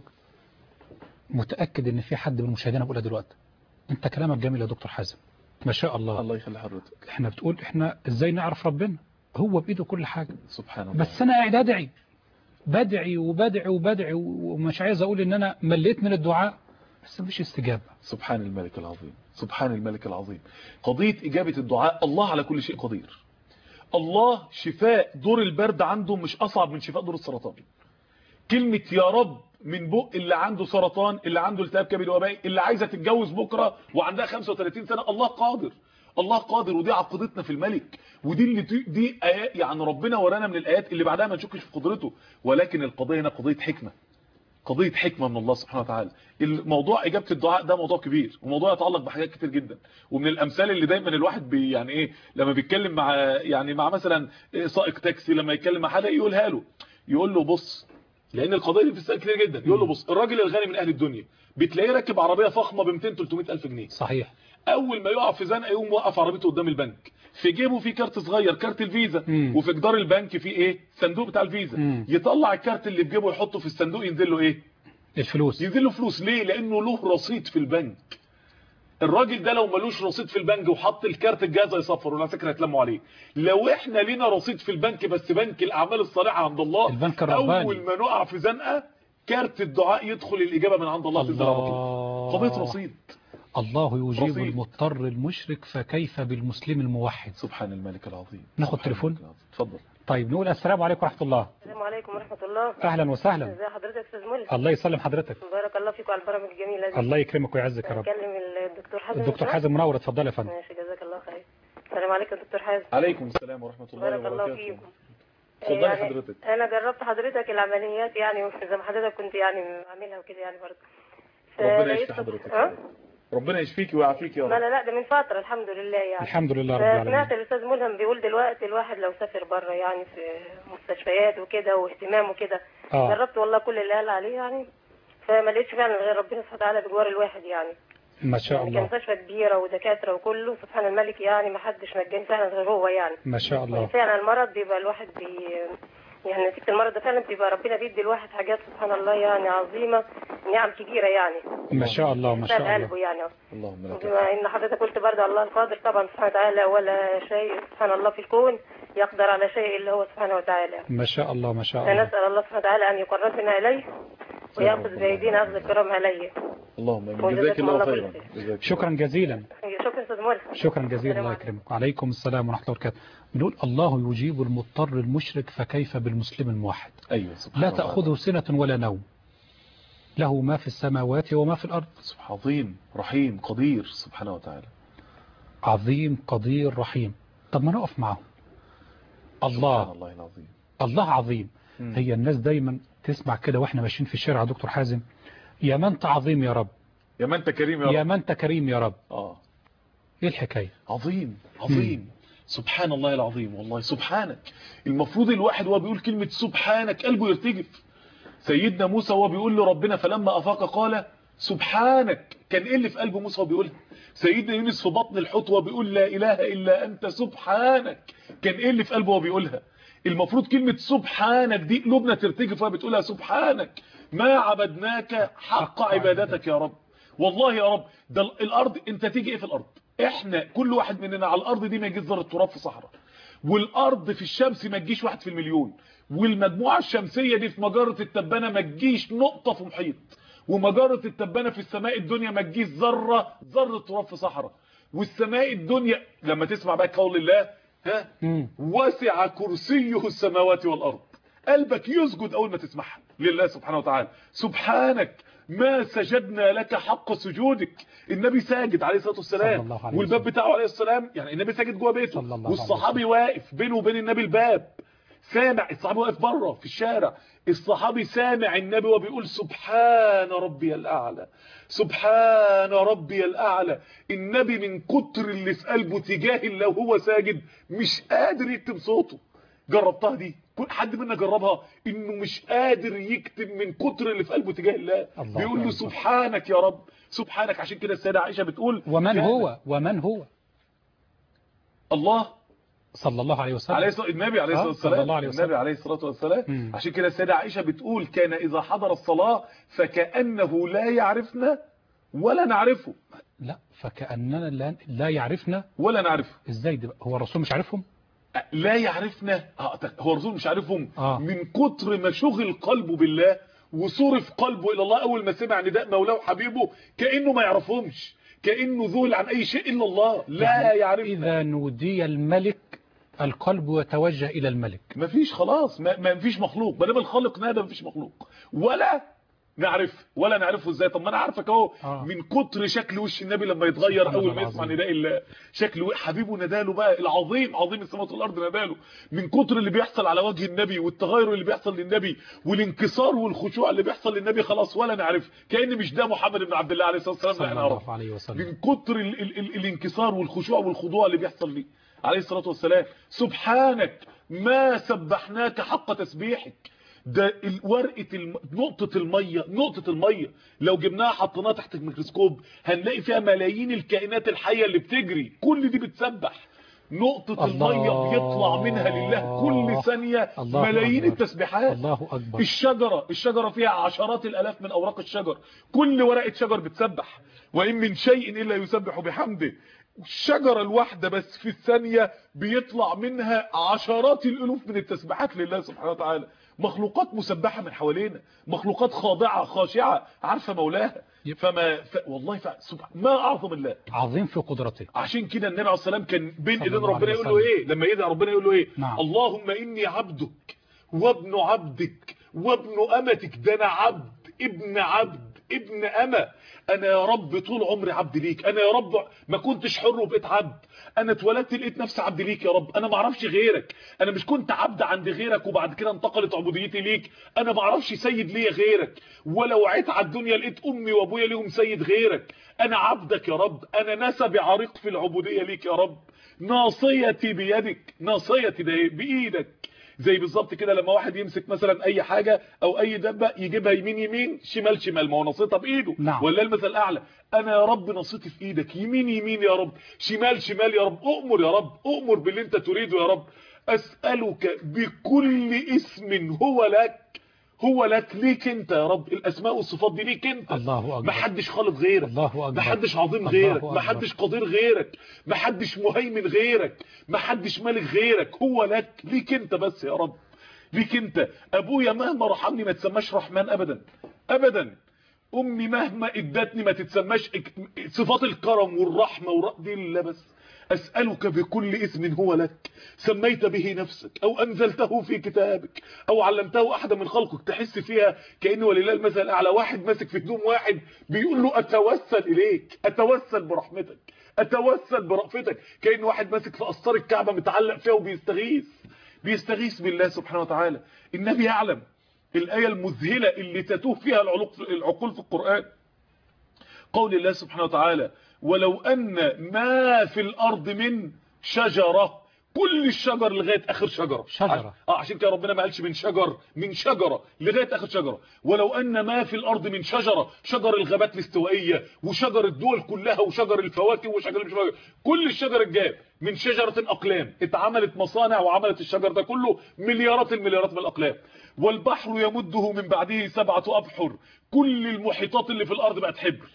Speaker 1: متاكد ان في حد من مشاهدينا بيقولها دلوقتي انت كلامك جميل يا دكتور حازم ما شاء الله
Speaker 2: الله يخلي حضرتك
Speaker 1: احنا بتقول احنا ازاي نعرف ربنا هو بايده كل حاجه
Speaker 2: سبحان الله
Speaker 1: بس انا قاعد ادعي بدعي وبدعي وبدعي ومش عايز اقول ان انا مليت من الدعاء بس مفيش استجابه
Speaker 2: سبحان الملك العظيم سبحان الملك العظيم قضية إجابة الدعاء الله على كل شيء قدير الله شفاء دور البرد عنده مش أصعب من شفاء دور السرطان كلمة يا رب من بق اللي عنده سرطان اللي عنده التهاب كبد وبائي اللي عايزة تتجوز بكرة وعندها 35 سنة الله قادر الله قادر ودي عقيدتنا في الملك ودي اللي دي, دي آيات يعني ربنا ورانا من الآيات اللي بعدها ما نشكش في قدرته ولكن القضية هنا قضية حكمة قضية حكمة من الله سبحانه وتعالى الموضوع إجابة الدعاء ده موضوع كبير وموضوع يتعلق بحاجات كتير جدا ومن الأمثال اللي دايما الواحد بي يعني إيه لما بيتكلم مع يعني مع مثلا سائق تاكسي لما يتكلم مع حد يقولها له يقول له بص لأن القضية دي بتسأل كتير جدا يقول له بص الراجل الغني من أهل الدنيا بتلاقيه راكب عربية فخمة ب 200 300 ألف جنيه
Speaker 1: صحيح
Speaker 2: أول ما يقع في زنقة يقوم موقف عربيته قدام البنك في جيبه في كارت صغير كارت الفيزا
Speaker 1: مم.
Speaker 2: وفي جدار البنك في ايه صندوق بتاع الفيزا
Speaker 1: مم.
Speaker 2: يطلع الكارت اللي في جيبه يحطه في الصندوق ينزل له ايه
Speaker 1: الفلوس
Speaker 2: ينزل له فلوس ليه لانه له رصيد في البنك الراجل ده لو ملوش رصيد في البنك وحط الكارت الجاهز هيصفر ولا فكره هيتلموا عليه لو احنا لينا رصيد في البنك بس بنك الاعمال الصالحه عند الله
Speaker 1: البنك الرباني.
Speaker 2: اول ما نقع في زنقه كارت الدعاء يدخل الاجابه من عند الله تنزل على طول
Speaker 1: الله
Speaker 2: قضيه رصيد
Speaker 1: الله يجيب
Speaker 2: رصيد.
Speaker 1: المضطر المشرك فكيف بالمسلم الموحد
Speaker 2: سبحان الملك العظيم
Speaker 1: ناخد
Speaker 2: سبحان
Speaker 1: تليفون؟
Speaker 2: الملك العظيم. اتفضل
Speaker 1: طيب نقول السلام عليكم ورحمه الله
Speaker 3: السلام عليكم ورحمة الله
Speaker 1: اهلا وسهلا
Speaker 3: ازي حضرتك استاذ ملك
Speaker 1: الله يسلم حضرتك
Speaker 3: بارك الله فيكم على البرامج الجميلة دي
Speaker 1: الله يكرمك ويعزك يا رب
Speaker 3: اكلم الدكتور حازم
Speaker 1: الدكتور
Speaker 3: إن شاء
Speaker 1: حازم منور اتفضل يا فندم
Speaker 3: ماشي جزاك الله خير السلام عليكم يا دكتور حازم
Speaker 2: عليكم السلام ورحمه الله
Speaker 3: بارك الله
Speaker 2: وبركاته
Speaker 3: فيكم
Speaker 2: اتفضلي
Speaker 3: يعني
Speaker 2: حضرتك.
Speaker 3: انا جربت حضرتك العمليات يعني زي ما حضرتك كنت يعني عاملها وكده يعني برضه
Speaker 2: ربنا
Speaker 3: فلقيت-
Speaker 2: يشفي حضرتك
Speaker 3: ها؟
Speaker 2: ربني يشفيكي ويعافيك يا
Speaker 3: لا
Speaker 2: رب
Speaker 3: لا لا ده من فترة الحمد لله يعني
Speaker 1: الحمد لله رب العالمين
Speaker 3: سمعت الاستاذ ملهم بيقول دلوقتي الواحد لو سافر بره يعني في مستشفيات وكده واهتمام وكده
Speaker 1: اه
Speaker 3: جربت والله كل اللي قال عليه يعني فما لقيتش فعلا غير ربنا سبحانه وتعالى بجوار الواحد يعني
Speaker 1: ما شاء
Speaker 3: يعني كان
Speaker 1: الله
Speaker 3: مستشفى كبيرة ودكاترة وكله سبحان الملك يعني ما حدش نجاني فعلا غير هو يعني
Speaker 1: ما شاء الله
Speaker 3: فعلا المرض بيبقى الواحد بي يعني نتيجة المرض ده فعلا بيبقى ربنا بيدي الواحد حاجات سبحان الله يعني عظيمة نعم كبيرة يعني
Speaker 1: ما شاء الله ما شاء
Speaker 3: سال
Speaker 1: الله
Speaker 3: قلبه يعني
Speaker 2: اللهم لك
Speaker 3: بما ان حضرتك قلت برضه الله القادر طبعا سبحانه وتعالى ولا شيء سبحان الله في الكون يقدر على شيء الا هو سبحانه وتعالى
Speaker 1: ما شاء الله ما شاء الله
Speaker 3: فنسأل الله سبحانه وتعالى ان يقربنا اليه ويأخذ بأيدينا أخذ الكرام عليه
Speaker 2: اللهم امين
Speaker 3: وجزاكم
Speaker 2: جزاك الله
Speaker 3: الله
Speaker 2: خيرا
Speaker 3: كل خير.
Speaker 2: جزاك
Speaker 1: شكرا جزيلا
Speaker 3: شكرا أستاذ مولى
Speaker 1: شكرا جزيلا
Speaker 3: السلام
Speaker 1: الله
Speaker 3: عليكم.
Speaker 1: يكرمك وعليكم السلام ورحمه الله وبركاته بنقول الله يجيب المضطر المشرك فكيف بالمسلم الموحد
Speaker 2: ايوه سبحان
Speaker 1: لا
Speaker 2: الله.
Speaker 1: تأخذه سنة ولا نوم له ما في السماوات وما في الأرض
Speaker 2: سبحان عظيم رحيم قدير سبحانه وتعالى
Speaker 1: عظيم قدير رحيم طب ما نقف معه
Speaker 2: سبحان
Speaker 1: الله
Speaker 2: الله العظيم
Speaker 1: الله عظيم
Speaker 2: مم.
Speaker 1: هي الناس دايما تسمع كده واحنا ماشيين في الشارع يا دكتور حازم يا من انت عظيم يا رب
Speaker 2: يا ما انت كريم يا
Speaker 1: يا
Speaker 2: رب
Speaker 1: من انت كريم يا رب
Speaker 2: اه
Speaker 1: ايه الحكاية
Speaker 2: عظيم عظيم سبحان الله العظيم والله سبحانك المفروض الواحد وهو بيقول كلمة سبحانك قلبه يرتجف سيدنا موسى وهو بيقول لربنا فلما أفاق قال سبحانك كان ايه اللي في قلب موسى وهو بيقولها سيدنا يونس في بطن الحوت وهو بيقول لا إله إلا أنت سبحانك كان ايه اللي في قلبه وهو بيقولها المفروض كلمة سبحانك دي قلوبنا ترتجف وهي بتقولها سبحانك ما عبدناك حق عبادتك يا رب والله يا رب ده الارض انت تيجي ايه في الارض احنا كل واحد مننا على الارض دي ما يجيش ذره تراب في صحراء والارض في الشمس ما تجيش واحد في المليون والمجموعه الشمسيه دي في مجره التبانه ما تجيش نقطه في محيط ومجره التبانه في السماء الدنيا ما تجيش ذره ذره تراب في صحراء والسماء الدنيا لما تسمع بقى قول الله ها
Speaker 1: مم.
Speaker 2: وسع كرسيه السماوات والارض قلبك يسجد اول ما تسمعها لله سبحانه وتعالى سبحانك ما سجدنا لك حق سجودك النبي ساجد عليه الصلاه
Speaker 1: صلى
Speaker 2: والسلام
Speaker 1: الله عليه
Speaker 2: والباب
Speaker 1: وسلم.
Speaker 2: بتاعه عليه السلام يعني النبي ساجد جوه بيته
Speaker 1: صلى الله عليه
Speaker 2: والصحابي واقف بينه وبين النبي الباب سامع الصحابي واقف بره في الشارع الصحابي سامع النبي وبيقول سبحان ربي الاعلى سبحان ربي الاعلى النبي من كتر اللي في قلبه تجاه الله وهو ساجد مش قادر يكتب صوته جربتها دي كل حد منا جربها انه مش قادر يكتب من كتر اللي في قلبه تجاه الله,
Speaker 1: الله
Speaker 2: بيقول له
Speaker 1: أكبر.
Speaker 2: سبحانك يا رب سبحانك عشان كده السيده عائشه بتقول
Speaker 1: ومن
Speaker 2: كان-
Speaker 1: هو ومن هو
Speaker 2: الله
Speaker 1: صلى الله عليه وسلم
Speaker 2: عليه الصلاة النبي عليه الصلاة
Speaker 1: آه،
Speaker 2: والسلام
Speaker 1: صلى الله عليه وسلم.
Speaker 2: النبي عليه الصلاة والسلام
Speaker 1: مم.
Speaker 2: عشان كده السيدة عائشة بتقول كان إذا حضر الصلاة فكأنه لا يعرفنا ولا نعرفه
Speaker 1: لا فكأننا لا, لا يعرفنا
Speaker 2: ولا نعرفه
Speaker 1: ازاي ده بقى؟ هو الرسول مش عارفهم
Speaker 2: لا يعرفنا آه، هو الرسول مش عارفهم
Speaker 1: آه.
Speaker 2: من كتر ما شغل قلبه بالله وصرف قلبه إلى الله أول ما سمع نداء مولاه وحبيبه كأنه ما يعرفهمش كأنه ذهل عن أي شيء إلا الله لا يعرفنا
Speaker 1: إذا نودي الملك القلب يتوجه إلى الملك
Speaker 2: ما فيش خلاص ما, ما فيش مخلوق ما دام الخالق نادى ما فيش مخلوق ولا نعرف ولا نعرفه ازاي طب ما انا عارفك اهو
Speaker 1: آه.
Speaker 2: من كتر شكل وش النبي لما يتغير
Speaker 1: سبحان
Speaker 2: اول
Speaker 1: الله
Speaker 2: ما يسمع
Speaker 1: العظيم.
Speaker 2: نداء الله شكل و- حبيبه نداله بقى العظيم عظيم السماوات والارض نداله من كتر اللي بيحصل على وجه النبي والتغير اللي بيحصل للنبي والانكسار والخشوع اللي بيحصل للنبي خلاص ولا نعرف كان مش ده محمد بن عبد الله عليه الصلاه والسلام
Speaker 1: صلى
Speaker 2: لا نعرف
Speaker 1: الله عليه وسلم
Speaker 2: من كتر ال ال ال الانكسار والخشوع والخضوع اللي بيحصل ليه عليه الصلاة والسلام سبحانك ما سبحناك حق تسبيحك ده ال- ورقة الم... نقطة المية نقطة المية لو جبناها حطيناها تحت الميكروسكوب هنلاقي فيها ملايين الكائنات الحية اللي بتجري كل دي بتسبح نقطة
Speaker 1: الله.
Speaker 2: المية بيطلع منها لله كل ثانية
Speaker 1: الله
Speaker 2: ملايين
Speaker 1: أكبر.
Speaker 2: التسبيحات
Speaker 1: الله أكبر
Speaker 2: الشجرة الشجرة فيها عشرات الألاف من أوراق الشجر كل ورقة شجر بتسبح وإن من شيء إلا يسبح بحمده الشجرة الواحدة بس في الثانية بيطلع منها عشرات الألوف من التسبيحات لله سبحانه وتعالى مخلوقات مسبحة من حوالينا مخلوقات خاضعة خاشعة عارفة مولاها
Speaker 1: يب.
Speaker 2: فما ف... والله ف... سبح... ما أعظم الله
Speaker 1: عظيم في قدرته
Speaker 2: عشان كده النبي عليه الصلاه والسلام كان بين
Speaker 1: صلى
Speaker 2: ايدين
Speaker 1: الله
Speaker 2: ربنا
Speaker 1: عليه
Speaker 2: يقول له
Speaker 1: وسلم.
Speaker 2: ايه لما يدعي ربنا يقول له ايه
Speaker 1: نعم.
Speaker 2: اللهم اني عبدك وابن عبدك وابن امتك ده انا عبد ابن عبد ابن اما انا يا رب طول عمري عبد ليك انا يا رب ما كنتش حر وبقيت عبد انا اتولدت لقيت نفسي عبد ليك يا رب انا ما اعرفش غيرك انا مش كنت عبد عند غيرك وبعد كده انتقلت عبوديتي ليك انا ما اعرفش سيد ليا غيرك ولا وعيت على الدنيا لقيت امي وابويا ليهم سيد غيرك انا عبدك يا رب انا نسبي عريق في العبوديه ليك يا رب ناصيتي بيدك ناصيتي ده إيه؟ بايدك زي بالظبط كده لما واحد يمسك مثلا اي حاجه او اي دبه يجيبها يمين يمين شمال شمال ما هو نصيتها بايده
Speaker 1: نعم.
Speaker 2: ولا المثل الاعلى انا يا رب نصيتي في ايدك يمين يمين يا رب شمال شمال يا رب اؤمر يا رب اؤمر باللي انت تريده يا رب اسالك بكل اسم هو لك هو لك ليك انت يا رب الاسماء والصفات دي ليك انت
Speaker 1: الله أكبر
Speaker 2: محدش خالق غيرك
Speaker 1: الله أكبر
Speaker 2: محدش عظيم
Speaker 1: الله
Speaker 2: غيرك
Speaker 1: أكبر.
Speaker 2: محدش قدير غيرك محدش مهيمن غيرك محدش ملك غيرك هو لك ليك انت بس يا رب ليك انت ابويا مهما رحمني ما تسماش رحمن ابدا ابدا امي مهما ادتني ما تتسماش اك- صفات الكرم والرحمه والر... دي لله بس اسالك بكل اسم هو لك سميت به نفسك او انزلته في كتابك او علمته احدا من خلقك تحس فيها كان ولله المثل الاعلى واحد ماسك في هدوم واحد بيقول له اتوسل اليك اتوسل برحمتك اتوسل برأفتك كان واحد ماسك في اسطار الكعبه متعلق فيها وبيستغيث بيستغيث بالله سبحانه وتعالى النبي يعلم الآية المذهلة اللي تتوه فيها العلوق العقول في القرآن قول الله سبحانه وتعالى ولو أن ما في الأرض من شجرة كل الشجر لغاية آخر شجرة
Speaker 1: شجرة.
Speaker 2: اه عشان كده ربنا ما قالش من شجر من شجرة لغاية آخر شجرة ولو أن ما في الأرض من شجرة شجر الغابات الاستوائية وشجر الدول كلها وشجر الفواكه وشجر مش فواكه كل الشجر الجاب من شجرة أقلام اتعملت مصانع وعملت الشجر ده كله مليارات المليارات من الأقلام والبحر يمده من بعده سبعة أبحر كل المحيطات اللي في الأرض بقت حبر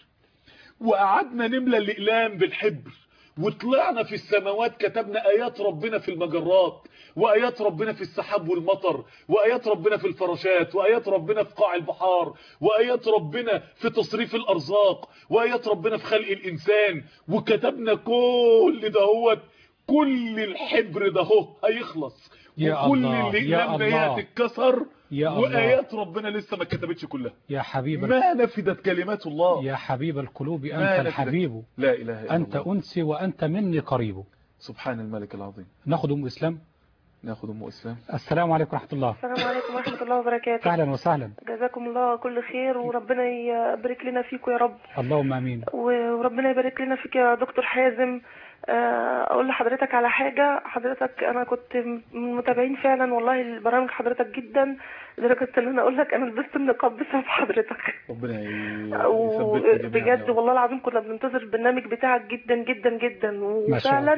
Speaker 2: وقعدنا نملى الأقلام بالحبر وطلعنا في السماوات كتبنا آيات ربنا في المجرات وآيات ربنا في السحاب والمطر وآيات ربنا في الفراشات وآيات ربنا في قاع البحار وآيات ربنا في تصريف الأرزاق وآيات ربنا في خلق الإنسان وكتبنا كل دهوت كل الحبر دهو هيخلص
Speaker 1: يا
Speaker 2: وكل
Speaker 1: الله،
Speaker 2: اللي
Speaker 1: يا
Speaker 2: أقلام ده
Speaker 1: الله.
Speaker 2: هتتكسر
Speaker 1: يا الله.
Speaker 2: وآيات ربنا لسه ما كتبتش كلها
Speaker 1: يا حبيب ال-
Speaker 2: ما نفدت كلمات الله
Speaker 1: يا حبيب القلوب
Speaker 2: ما
Speaker 1: أنت
Speaker 2: نفدت.
Speaker 1: الحبيب
Speaker 2: لا إله إلا
Speaker 1: أنت
Speaker 2: الله
Speaker 1: أنسي وأنت مني قريب
Speaker 2: سبحان الملك العظيم
Speaker 1: ناخد أم إسلام
Speaker 2: ناخد أم إسلام
Speaker 1: السلام عليكم ورحمة الله
Speaker 3: السلام عليكم ورحمة الله وبركاته
Speaker 1: أهلا وسهلا
Speaker 3: جزاكم الله كل خير وربنا يبارك لنا فيكم يا رب
Speaker 1: اللهم آمين
Speaker 3: وربنا يبارك لنا فيك يا دكتور حازم آه، اقول لحضرتك على حاجة حضرتك انا كنت من متابعين فعلا والله البرامج حضرتك جدا لدرجة ان انا اقول لك انا لبست النقاب بسبب حضرتك
Speaker 2: ربنا ي- يثبتنا جميعا يا
Speaker 3: وبجد
Speaker 2: رب.
Speaker 3: والله العظيم كنا بننتظر البرنامج بتاعك جدا جدا جدا
Speaker 1: ما شاء
Speaker 3: وفعلا
Speaker 1: الله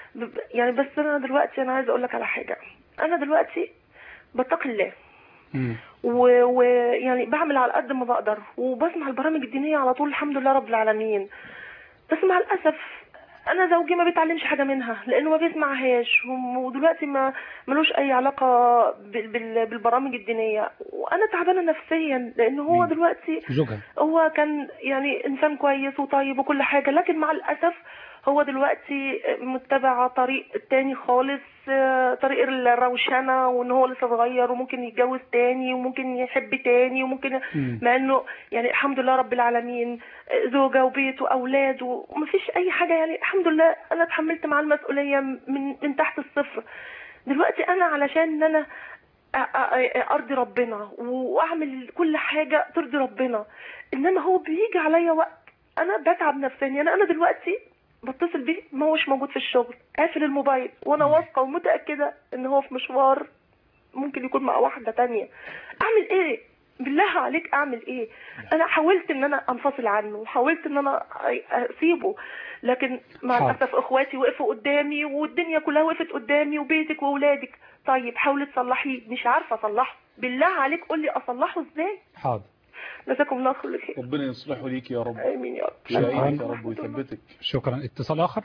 Speaker 3: ب- يعني بس انا دلوقتي انا عايزه اقول لك على حاجه انا دلوقتي بتقي الله
Speaker 1: مم.
Speaker 3: و- ويعني بعمل على قد ما بقدر وبسمع البرامج الدينيه على طول الحمد لله رب العالمين بس مع الاسف انا زوجي ما بيتعلمش حاجه منها لانه ما بيسمعهاش هم- ودلوقتي ما ملوش اي علاقه بال- بال- بالبرامج الدينيه وانا تعبانه نفسيا لان هو
Speaker 1: مين؟
Speaker 3: دلوقتي
Speaker 1: زوجها
Speaker 3: هو كان يعني انسان كويس وطيب وكل حاجه لكن مع الاسف هو دلوقتي متبع طريق تاني خالص آه، طريق الروشنه وان هو لسه صغير وممكن يتجوز تاني وممكن يحب تاني وممكن
Speaker 1: مم.
Speaker 3: مع انه يعني الحمد لله رب العالمين آه، زوجه وبيت واولاد ومفيش اي حاجه يعني الحمد لله انا اتحملت معاه المسؤوليه من من تحت الصفر دلوقتي انا علشان ان انا أ- أ- ارضي ربنا واعمل كل حاجه ترضي ربنا انما هو بيجي عليا وقت انا بتعب نفسيا يعني انا دلوقتي بتصل بيه ما هوش موجود في الشغل قافل الموبايل وانا واثقه ومتاكده ان هو في مشوار ممكن يكون مع واحده تانية اعمل ايه بالله عليك اعمل ايه انا حاولت ان انا انفصل عنه وحاولت ان انا اسيبه لكن مع
Speaker 1: حاضر.
Speaker 3: الاسف اخواتي وقفوا قدامي والدنيا كلها وقفت قدامي وبيتك واولادك طيب حاولي تصلحيه مش عارفه اصلحه بالله عليك قول لي اصلحه ازاي
Speaker 1: حاضر
Speaker 3: جزاكم الله كل خير
Speaker 2: ربنا يصلحه ليك يا رب
Speaker 3: امين يا رب
Speaker 2: ويعينك يا رب ويثبتك
Speaker 1: شكرا اتصال آخر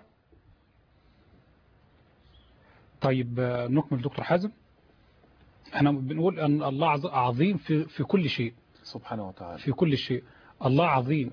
Speaker 1: طيب آه، نكمل دكتور حازم احنا بنقول أن الله عظ- عظيم في, في كل شيء
Speaker 2: سبحانه وتعالى
Speaker 1: في كل شيء الله عظيم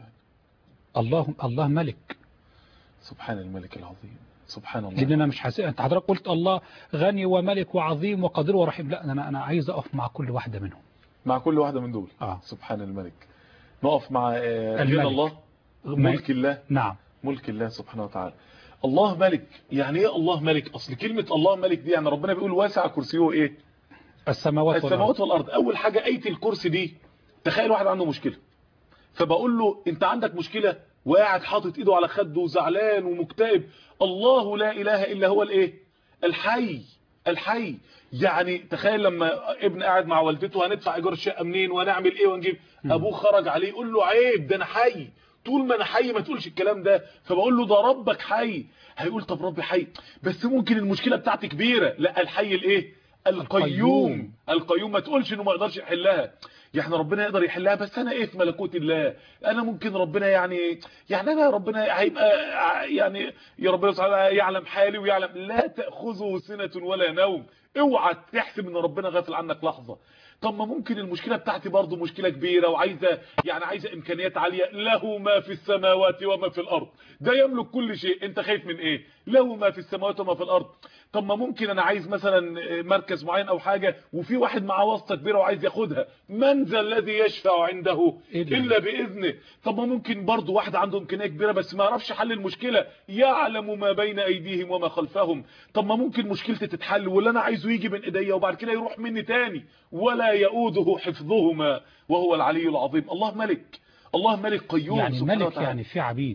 Speaker 1: الله الله ملك
Speaker 2: سبحان الملك العظيم سبحان الله
Speaker 1: لان انا مش حاسس انت حضرتك قلت الله غني وملك وعظيم وقدير ورحيم لا انا انا عايز اقف مع كل واحده منهم
Speaker 2: مع كل واحدة من دول
Speaker 1: اه
Speaker 2: سبحان الملك نقف مع آه،
Speaker 1: الملك.
Speaker 2: غنى الله ملك الله
Speaker 1: نعم
Speaker 2: ملك الله سبحانه وتعالى الله ملك يعني ايه الله ملك اصل كلمة الله ملك دي يعني ربنا بيقول واسع كرسيه ايه
Speaker 1: السماوات والارض
Speaker 2: السماوات والارض اول حاجة اية الكرسي دي تخيل واحد عنده مشكلة فبقول له انت عندك مشكلة وقاعد حاطط ايده على خده وزعلان ومكتئب الله لا اله الا هو الايه الحي الحي يعني تخيل لما ابن قاعد مع والدته هندفع ايجار الشقه منين وهنعمل ايه ونجيب ابوه خرج عليه يقول له عيب ده انا حي طول ما انا حي ما تقولش الكلام ده فبقول له ده ربك حي هيقول طب ربي حي بس ممكن المشكله بتاعتي كبيره لا الحي الايه القيوم
Speaker 1: القيوم.
Speaker 2: القيوم ما تقولش انه ما يقدرش يحلها يعني ربنا يقدر يحلها بس انا ايه في ملكوت الله انا ممكن ربنا يعني يعني انا ربنا هيبقى يعني يا ربنا سبحانه وتعالى يعلم حالي ويعلم لا تاخذه سنه ولا نوم اوعى تحسب ان ربنا غافل عنك لحظه طب ما ممكن المشكله بتاعتي برضو مشكله كبيره وعايزه يعني عايزه امكانيات عاليه له ما في السماوات وما في الارض ده يملك كل شيء انت خايف من ايه له ما في السماوات وما في الارض طب ما ممكن انا عايز مثلا مركز معين او حاجه وفي واحد معاه واسطه كبيره وعايز ياخدها من ذا الذي يشفع عنده
Speaker 1: إلا.
Speaker 2: الا باذنه طب ما ممكن برضو واحد عنده امكانيه كبيره بس ما يعرفش حل المشكله يعلم ما بين ايديهم وما خلفهم طب ما ممكن مشكلتي تتحل واللي انا عايزه يجي من ايديا وبعد كده يروح مني تاني ولا يؤوده حفظهما وهو العلي العظيم الله ملك الله ملك قيوم
Speaker 1: يعني
Speaker 2: سبحانه
Speaker 1: ملك
Speaker 2: وتعالى.
Speaker 1: يعني في عبيد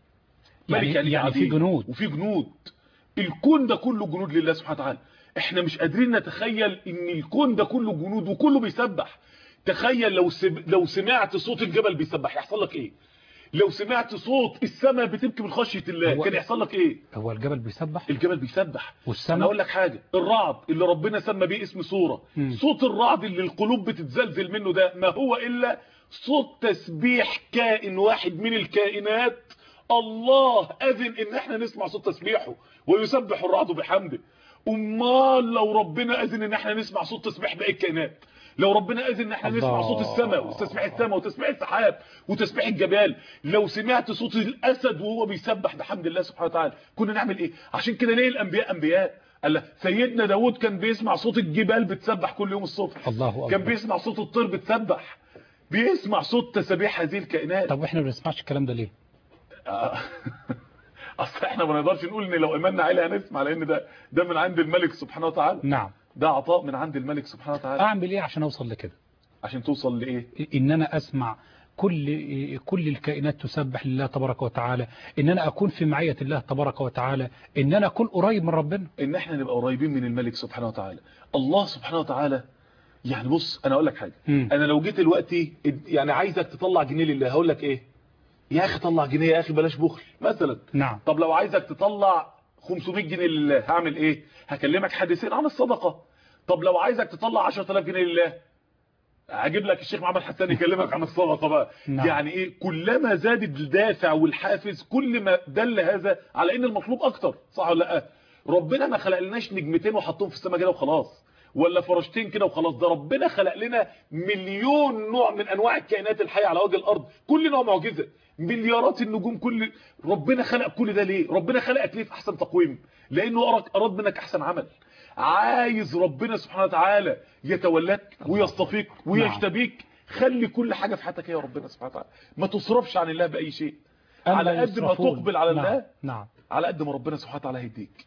Speaker 2: ملك
Speaker 1: يعني,
Speaker 2: يعني,
Speaker 1: يعني في
Speaker 2: عبيد
Speaker 1: جنود
Speaker 2: وفي جنود الكون ده كله جنود لله سبحانه وتعالى احنا مش قادرين نتخيل ان الكون ده كله جنود وكله بيسبح تخيل لو سب... لو سمعت صوت الجبل بيسبح يحصل لك ايه لو سمعت صوت السماء بتبكي من خشيه الله
Speaker 1: هو-
Speaker 2: كان يحصل لك ايه
Speaker 1: هو الجبل بيسبح
Speaker 2: الجبل بيسبح انا
Speaker 1: والسماء
Speaker 2: اقول لك حاجه الرعد اللي ربنا سمى بيه اسم سوره
Speaker 1: مم.
Speaker 2: صوت الرعد اللي القلوب بتتزلزل منه ده ما هو الا صوت تسبيح كائن واحد من الكائنات الله اذن ان احنا نسمع صوت تسبيحه ويسبح الرعد بحمده امال لو ربنا اذن ان احنا نسمع صوت تسبيح باقي الكائنات لو ربنا اذن ان احنا نسمع
Speaker 1: الله.
Speaker 2: صوت السماء وتسبيح السماء وتسبيح السحاب وتسبيح الجبال لو سمعت صوت الاسد وهو بيسبح بحمد الله سبحانه وتعالى كنا نعمل ايه عشان كده ليه الانبياء انبياء قال لك سيدنا داود كان بيسمع صوت الجبال بتسبح كل يوم الصبح
Speaker 1: الله
Speaker 2: كان
Speaker 1: أكبر
Speaker 2: بيسمع صوت الطير بتسبح بيسمع صوت تسابيح هذه الكائنات
Speaker 1: طب واحنا ما بنسمعش الكلام ده ليه
Speaker 2: آه. اصل احنا ما نقدرش نقول ان لو ايماننا عالي هنسمع لان ده ده من عند الملك سبحانه وتعالى
Speaker 1: نعم
Speaker 2: ده عطاء من عند الملك سبحانه وتعالى
Speaker 1: اعمل ايه عشان اوصل لكده
Speaker 2: عشان توصل لايه
Speaker 1: ان انا اسمع كل كل الكائنات تسبح لله تبارك وتعالى ان انا اكون في معية الله تبارك وتعالى ان انا اكون قريب من ربنا
Speaker 2: ان احنا نبقى قريبين من الملك سبحانه وتعالى الله سبحانه وتعالى يعني بص انا اقول لك حاجه
Speaker 1: مم.
Speaker 2: انا لو جيت دلوقتي يعني عايزك تطلع جنيه لله هقول لك ايه يا اخي طلع جنيه يا اخي بلاش بخل مثلا
Speaker 1: نعم
Speaker 2: طب لو عايزك تطلع 500 جنيه لله هعمل ايه هكلمك حديثين عن الصدقه طب لو عايزك تطلع 10000 جنيه لله هجيب لك الشيخ محمد حسان يكلمك عن الصدقه بقى
Speaker 1: نعم.
Speaker 2: يعني ايه كلما زاد الدافع والحافز كل ما دل هذا على ان المطلوب اكتر صح ولا لا ربنا ما خلقلناش نجمتين وحطهم في السماء كده وخلاص ولا فرشتين كده وخلاص ده ربنا خلق لنا مليون نوع من انواع الكائنات الحيه على وجه الارض كل نوع معجزه مليارات النجوم كل ربنا خلق كل ده ليه ربنا خلقك ليه في احسن تقويم لانه أراد- اراد منك احسن عمل عايز ربنا سبحانه وتعالى يتولاك ويصطفيك ويجتبيك خلي كل حاجه في حياتك يا ربنا سبحانه وتعالى ما تصرفش عن الله باي شيء
Speaker 1: أما
Speaker 2: على قد ما
Speaker 1: يصرفون.
Speaker 2: تقبل على
Speaker 1: نعم.
Speaker 2: الله
Speaker 1: نعم
Speaker 2: على قد ما ربنا سبحانه وتعالى هيديك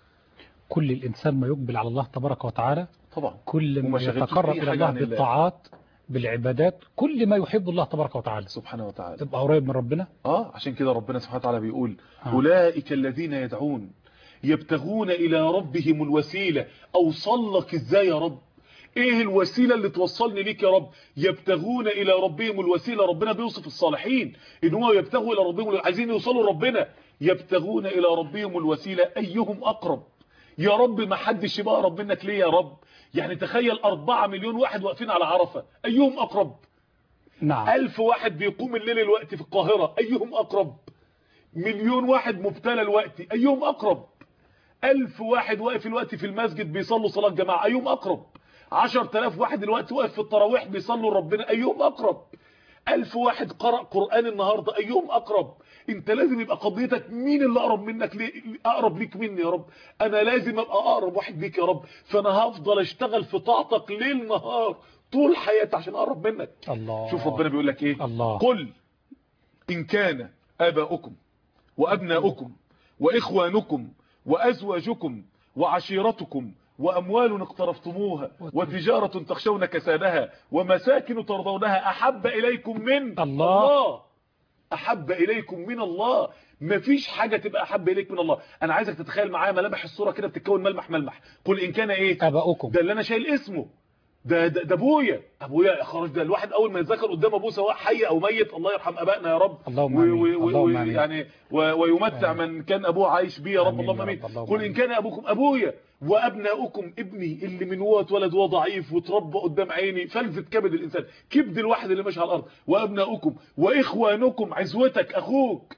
Speaker 1: كل الإنسان ما يقبل على الله تبارك وتعالى
Speaker 2: طبعا
Speaker 1: كل ما
Speaker 2: وما شغلتوش
Speaker 1: يتقرب
Speaker 2: بأي
Speaker 1: إلى
Speaker 2: حاجة
Speaker 1: الله
Speaker 2: عن الله.
Speaker 1: بالطاعات بالعبادات كل ما يحب الله تبارك وتعالى
Speaker 2: سبحانه وتعالى
Speaker 1: تبقى قريب من ربنا
Speaker 2: اه عشان كده ربنا سبحانه وتعالى بيقول
Speaker 1: آه.
Speaker 2: اولئك الذين يدعون يبتغون الى ربهم الوسيله اوصل لك ازاي يا رب ايه الوسيله اللي توصلني ليك يا رب يبتغون الى ربهم الوسيله ربنا بيوصف الصالحين ان هو يبتغوا الى ربهم عايزين يوصلوا لربنا يبتغون الى ربهم الوسيله ايهم اقرب يا رب ما حدش يبقى اقرب منك ليه يا رب يعني تخيل أربعة مليون واحد واقفين على عرفة أيهم أقرب
Speaker 1: نعم
Speaker 2: ألف واحد بيقوم الليل الوقت في القاهرة أيهم أقرب مليون واحد مبتلى الوقت أيهم أقرب ألف واحد واقف الوقت في المسجد بيصلوا صلاة جماعة أيهم أقرب عشر تلاف واحد الوقت واقف في التراويح بيصلوا ربنا أيهم أقرب ألف واحد قرأ قرآن النهاردة أيهم أقرب انت لازم يبقى قضيتك مين اللي أقرب منك ليه أقرب ليك مني يا رب أنا لازم أبقى أقرب واحد ليك يا رب فأنا هفضل أشتغل في طاعتك ليل نهار طول حياتي عشان أقرب منك
Speaker 1: الله
Speaker 2: شوف ربنا بيقول لك ايه
Speaker 1: الله.
Speaker 2: قل ان كان اباؤكم وابناؤكم واخوانكم وازواجكم وعشيرتكم واموال اقترفتموها وتجاره تخشون كسادها ومساكن ترضونها احب اليكم من
Speaker 1: الله.
Speaker 2: احب اليكم من الله مفيش حاجه تبقى احب اليك من الله انا عايزك تتخيل معايا ملامح الصوره كده بتتكون ملمح ملمح قل ان كان ايه
Speaker 1: اباؤكم
Speaker 2: ده اللي انا شايل اسمه ده ده, ده ابويا ابويا يا خرج ده الواحد اول ما يتذكر قدام ابوه سواء حي او ميت الله يرحم ابائنا يا رب
Speaker 1: اللهم
Speaker 2: و-
Speaker 1: آمين.
Speaker 2: و- و-
Speaker 1: اللهم آمين.
Speaker 2: يعني و- ويمتع من كان ابوه عايش بيه يا رب
Speaker 1: آمين
Speaker 2: اللهم
Speaker 1: يا
Speaker 2: امين
Speaker 1: رب. اللهم
Speaker 2: قل ان
Speaker 1: آمين.
Speaker 2: كان ابوكم ابويا وابناؤكم ابني اللي من هو اتولد وهو ضعيف وتربى قدام عيني فلذة كبد الانسان كبد الواحد اللي ماشي على الارض وابناؤكم واخوانكم عزوتك اخوك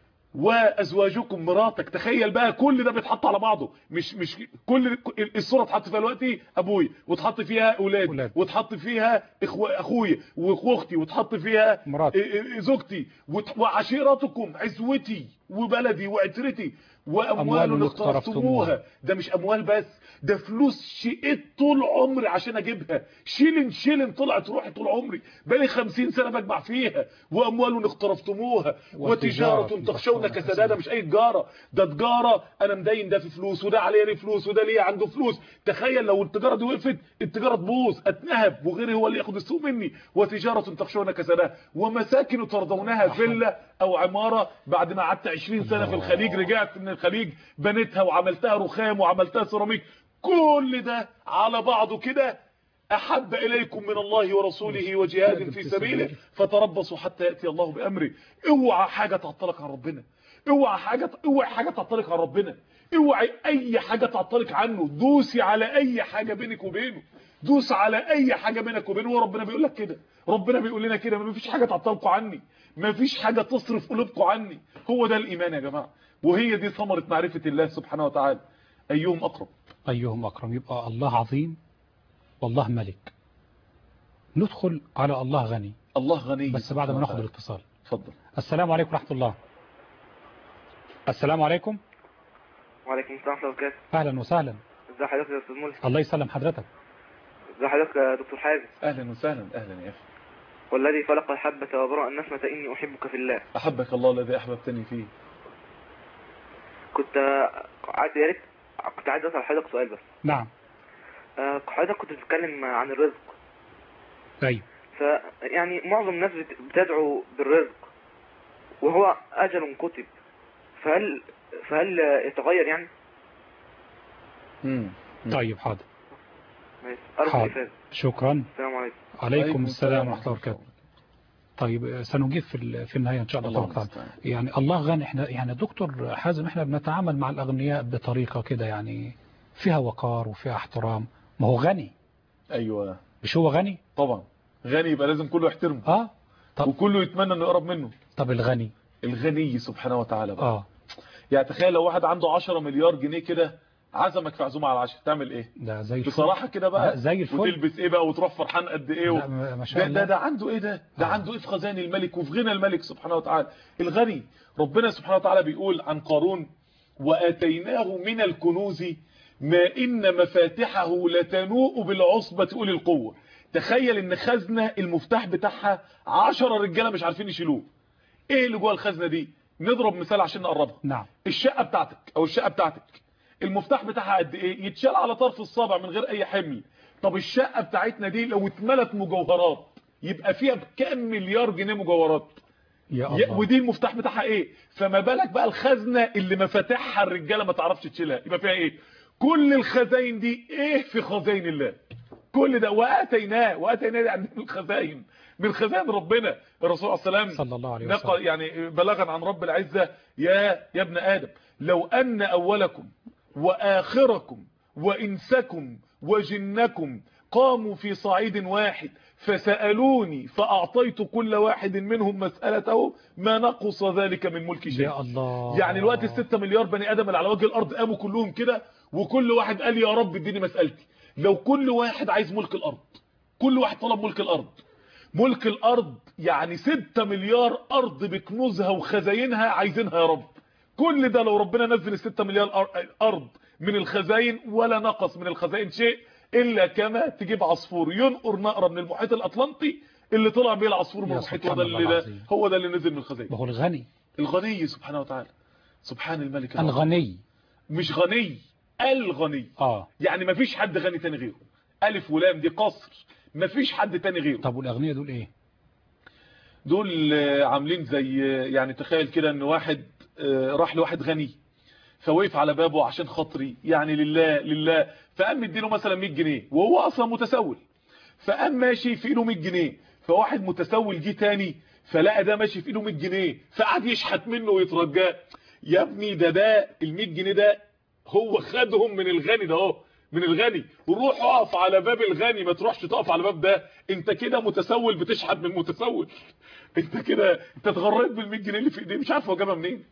Speaker 2: وازواجكم مراتك تخيل بقى كل ده بيتحط على بعضه مش مش كل الصوره اتحط فيها دلوقتي ابويا واتحط فيها اولاد
Speaker 1: أولاد.
Speaker 2: واتحط فيها إخو... اخويا واختي واتحط فيها
Speaker 1: مراتي.
Speaker 2: إيه إيه زوجتي وت- وعشيرتكم عزوتي وبلدي وعترتي واموال
Speaker 1: أموال
Speaker 2: اقترفتموها
Speaker 1: اقترفتموها.
Speaker 2: ده مش اموال بس ده فلوس شقيت طول عمري عشان اجيبها شيلن شيلن طلعت روحي طول عمري بقالي 50 سنه بجمع فيها واموال اقترفتموها وتجاره
Speaker 1: وتجارة
Speaker 2: تخشون
Speaker 1: تخشون
Speaker 2: كسادها ده مش اي تجاره ده تجاره انا مدين ده في فلوس وده عليه ليه فلوس وده ليه عنده فلوس تخيل لو التجاره دي وقفت التجاره تبوظ اتنهب وغيري هو اللي ياخد السوق مني وتجاره تخشون كسادها ومساكن ترضونها فيلا او عماره بعد ما قعدت 20 سنه في الخليج رجعت من الخليج بنيتها وعملتها رخام وعملتها سيراميك كل ده على بعضه كده احب اليكم من الله ورسوله وجهاد في سبيله فتربصوا حتى ياتي الله بامره اوعى حاجه تعطلك عن ربنا اوعى حاجه اوعى حاجه تعطلك عن ربنا اوعى اي حاجه تعطلك عنه دوسي على اي حاجه بينك وبينه دوس على اي حاجه بينك وبينه وربنا بيقول لك كده ربنا بيقول لنا كده ما فيش حاجه تعطلكم عني ما فيش حاجه تصرف قلوبكم عني هو ده الايمان يا جماعه وهي دي ثمره معرفه الله سبحانه وتعالى ايهم اقرب
Speaker 1: أيهم أكرم يبقى الله عظيم والله ملك ندخل على الله غني
Speaker 2: الله غني
Speaker 1: بس بعد ما
Speaker 2: سبحانه
Speaker 1: ناخد
Speaker 2: وتعالى.
Speaker 1: الاتصال
Speaker 2: اتفضل
Speaker 1: السلام عليكم ورحمة الله السلام عليكم
Speaker 4: وعليكم السلام ورحمة الله وبركاته
Speaker 1: أهلا وسهلا
Speaker 4: ازي حضرتك يا استاذ ملك
Speaker 1: الله يسلم حضرتك
Speaker 4: ازي حضرتك يا دكتور حازم
Speaker 2: اهلا وسهلا اهلا يا اخي
Speaker 4: والذي فلق الحبة وبرأ النسمة إني أحبك في الله
Speaker 2: احبك الله الذي احببتني فيه
Speaker 4: كنت عايز يا ريت كنت عايز أسأل حضرتك سؤال بس
Speaker 1: نعم
Speaker 4: آه، حضرتك كنت بتتكلم عن الرزق
Speaker 1: أيوه
Speaker 4: ف يعني معظم الناس بت- بتدعو بالرزق وهو أجل كتب فهل فهل يتغير يعني؟
Speaker 2: امم
Speaker 1: طيب حاضر
Speaker 4: ماشي. أرجو
Speaker 1: حاضر.
Speaker 4: الإفادة
Speaker 1: شكرا
Speaker 4: السلام عليكم
Speaker 1: عليكم السلام ورحمة الله وبركاته طيب سنجيب في ال- في النهايه ان شاء الله
Speaker 2: الله
Speaker 1: تبارك وتعالى.
Speaker 2: المستعان.
Speaker 1: يعني الله غني احنا يعني دكتور حازم احنا بنتعامل مع الاغنياء بطريقه كده يعني فيها وقار وفيها احترام ما هو غني
Speaker 2: ايوه
Speaker 1: مش هو غني
Speaker 2: طبعا غني يبقى لازم كله يحترمه
Speaker 1: اه طب
Speaker 2: وكله يتمنى انه يقرب منه
Speaker 1: طب الغني
Speaker 2: الغني سبحانه وتعالى بقى.
Speaker 1: اه
Speaker 2: يعني تخيل لو واحد عنده 10 مليار جنيه كده عزمك في عزومه على العشاء تعمل ايه
Speaker 1: ده زي الفل
Speaker 2: بصراحه كده بقى
Speaker 1: لا، زي الفل.
Speaker 2: وتلبس ايه بقى وتروح فرحان قد ايه و...
Speaker 1: لا، ما ما شاء
Speaker 2: ده,
Speaker 1: الله
Speaker 2: ده ده عنده ايه ده ده
Speaker 1: آه.
Speaker 2: عنده ايه في خزائن الملك وفي غنى الملك سبحانه وتعالى الغني ربنا سبحانه وتعالى بيقول عن قارون واتيناه من الكنوز ما ان مفاتحه لتنوء بالعصبة اولي القوة تخيل ان خزنة المفتاح بتاعها 10 رجاله مش عارفين يشيلوه ايه اللي جوه الخزنة دي نضرب مثال عشان نقربها
Speaker 1: نعم
Speaker 2: الشقة بتاعتك او الشقة بتاعتك المفتاح بتاعها قد ايه يتشال على طرف الصابع من غير اي حمل طب الشقة بتاعتنا دي لو اتملت مجوهرات يبقى فيها بكام مليار جنيه مجوهرات
Speaker 1: يا
Speaker 2: يا-
Speaker 1: الله
Speaker 2: ودي المفتاح بتاعها ايه فما بالك بقى الخزنة اللي مفاتيحها الرجالة ما تعرفش تشيلها يبقى فيها ايه كل الخزاين دي ايه في خزاين الله كل ده واتيناه واتيناه يعني من الخزاين من خزائن ربنا الرسول صلى الله عليه وسلم
Speaker 1: صلى الله عليه
Speaker 2: نقل
Speaker 1: وسلم
Speaker 2: يعني بلغا عن رب العزة يا يا ابن آدم لو أن أولكم وآخركم وإنسكم وجنكم قاموا في صعيد واحد فسألوني فأعطيت كل واحد منهم مسألته ما نقص ذلك من ملك شيء
Speaker 1: يا الله
Speaker 2: يعني الوقت الستة مليار بني آدم اللي على وجه الأرض قاموا كلهم كده وكل واحد قال يا رب اديني مسألتي لو كل واحد عايز ملك الأرض كل واحد طلب ملك الأرض ملك الأرض يعني ستة مليار أرض بكنوزها وخزاينها عايزينها يا رب كل ده لو ربنا نزل الستة مليار أر- أرض من الخزاين ولا نقص من الخزاين شيء إلا كما تجيب عصفور ينقر نقرة من المحيط الأطلنطي اللي طلع بيه العصفور من
Speaker 1: يا
Speaker 2: المحيط
Speaker 1: سبحان
Speaker 2: وده
Speaker 1: الله
Speaker 2: اللي ده
Speaker 1: العظيم.
Speaker 2: هو ده اللي نزل من الخزاين
Speaker 1: ما هو الغني
Speaker 2: الغني سبحانه وتعالى سبحان الملك العظيم.
Speaker 1: الغني
Speaker 2: مش غني الغني
Speaker 1: اه
Speaker 2: يعني مفيش حد غني تاني غيره ألف ولام دي قصر مفيش حد تاني غيره
Speaker 1: طب والاغنياء دول ايه
Speaker 2: دول آه، عاملين زي آه، يعني تخيل كده ان واحد آه، راح لواحد غني فوقف على بابه عشان خاطري يعني لله لله فقام مديله مثلا 100 جنيه وهو اصلا متسول فقام ماشي في ايده 100 جنيه فواحد متسول جه تاني فلقى ده ماشي في ايده 100 جنيه فقعد يشحت منه ويترجاه يا ابني ده ده ال 100 جنيه ده هو خدهم من الغني ده اهو من الغني وروح اقف على باب الغني ما تروحش تقف على باب ده انت كده متسول بتشحت من متسول انت كده انت اتغريت بال 100 جنيه اللي في ايديه مش عارف هو جابها منين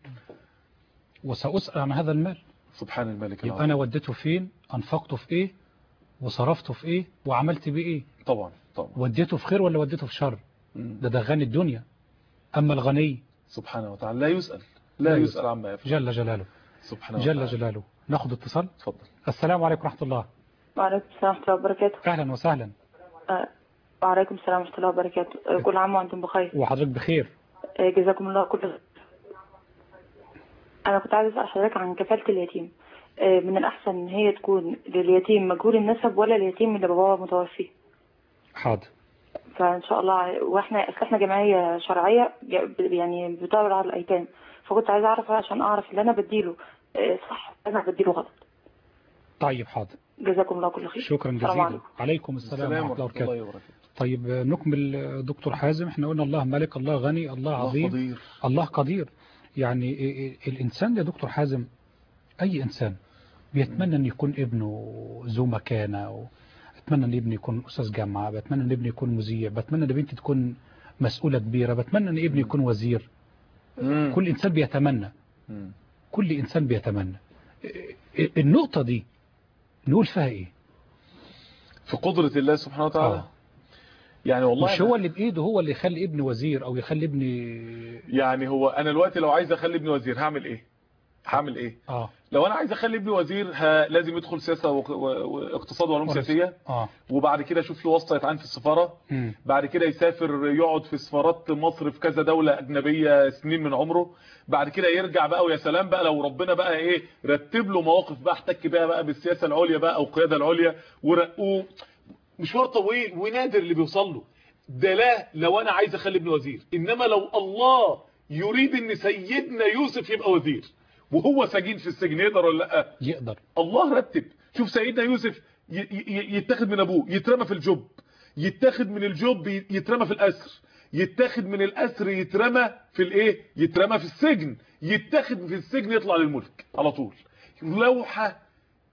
Speaker 1: وسأسأل عن هذا المال
Speaker 2: سبحان الملك
Speaker 1: يبقى
Speaker 2: العظيم
Speaker 1: انا وديته فين انفقته في ايه وصرفته في ايه وعملت بيه ايه
Speaker 2: طبعا طبعا
Speaker 1: وديته في خير ولا وديته في شر
Speaker 2: مم.
Speaker 1: ده ده غني الدنيا اما الغني
Speaker 2: سبحانه وتعالى لا يسأل لا
Speaker 1: لا
Speaker 2: يسأل عما يفعل
Speaker 1: جل جلاله
Speaker 2: سبحانه
Speaker 1: جل
Speaker 2: وتعالى
Speaker 1: جلاله ناخد اتصال
Speaker 2: اتفضل
Speaker 1: السلام عليكم ورحمة الله
Speaker 3: وعليكم السلام ورحمة الله وبركاته
Speaker 1: اهلا وسهلا
Speaker 3: آه، وعليكم السلام ورحمة الله وبركاته آه، كل عام وأنتم بخير
Speaker 1: وحضرتك بخير
Speaker 3: آه، جزاكم الله كل خير أنا كنت عايز أسأل حضرتك عن كفالة اليتيم آه، من الأحسن إن هي تكون لليتيم مجهول النسب ولا اليتيم اللي باباه متوفي
Speaker 1: حاضر
Speaker 3: فإن شاء الله وإحنا أصل إحنا جمعية شرعية ج- يعني بتدور على الأيتام فكنت عايزة أعرف عشان أعرف اللي أنا بديله آه، صح ولا أنا بديله غلط
Speaker 1: طيب حاضر
Speaker 3: جزاكم الله كل خير
Speaker 1: شكرا
Speaker 3: السلام
Speaker 1: جزيلا
Speaker 3: عليكم.
Speaker 1: عليكم السلام
Speaker 2: السلام
Speaker 1: ورحمة الله
Speaker 2: ورحمة الله
Speaker 1: وبركاته
Speaker 2: وبركاته
Speaker 1: طيب آه، نكمل آه، دكتور حازم احنا قلنا الله ملك الله غني الله
Speaker 2: الله
Speaker 1: عظيم
Speaker 2: قدير
Speaker 1: الله قدير يعني إيه- إيه- الإنسان يا دكتور حازم أي إنسان بيتمنى أن يكون ابنه ذو مكانة و... بتمنى أن ابني يكون أستاذ جامعة بتمنى أن ابني يكون مذيع بتمنى أن بنتي تكون مسؤولة كبيرة بتمنى أن ابني يكون وزير
Speaker 2: مم.
Speaker 1: كل إنسان بيتمنى
Speaker 2: مم.
Speaker 1: كل إنسان بيتمنى إيه- النقطة دي نقول فيها إيه
Speaker 2: في قدرة الله سبحانه وتعالى
Speaker 1: آه.
Speaker 2: يعني والله
Speaker 1: مش
Speaker 2: أنا-
Speaker 1: هو اللي بإيده هو اللي يخلي ابني وزير أو يخلي ابني
Speaker 2: يعني هو انا دلوقتي لو عايز اخلي ابني وزير هعمل ايه هعمل ايه
Speaker 1: آه
Speaker 2: لو انا عايز اخلي ابني وزير ها لازم يدخل سياسه وق- و- واقتصاد وعلوم
Speaker 1: ورس-
Speaker 2: سياسيه
Speaker 1: آه
Speaker 2: وبعد كده اشوف له واسطه يتعين في السفاره
Speaker 1: مم.
Speaker 2: بعد كده يسافر يقعد في سفارات مصر في كذا دولة أجنبية سنين من عمره بعد كده يرجع بقى ويا سلام بقى لو ربنا بقى ايه رتب له مواقف بقى احتك بيها بقى بالسياسة العليا بقى او القيادة العليا ورقوه مشوار طويل ونادر اللي بيوصل له ده لا لو انا عايز اخلي ابني وزير انما لو الله يريد ان سيدنا يوسف يبقى وزير وهو سجين في السجن يقدر ولا لا
Speaker 1: يقدر
Speaker 2: الله رتب شوف سيدنا يوسف ي- ي- يتاخد من ابوه يترمى في الجب يتاخد من الجب ي- يترمى في الاسر يتاخد من الاسر يترمى في الايه يترمى في السجن يتاخد في السجن يطلع للملك على طول لوحه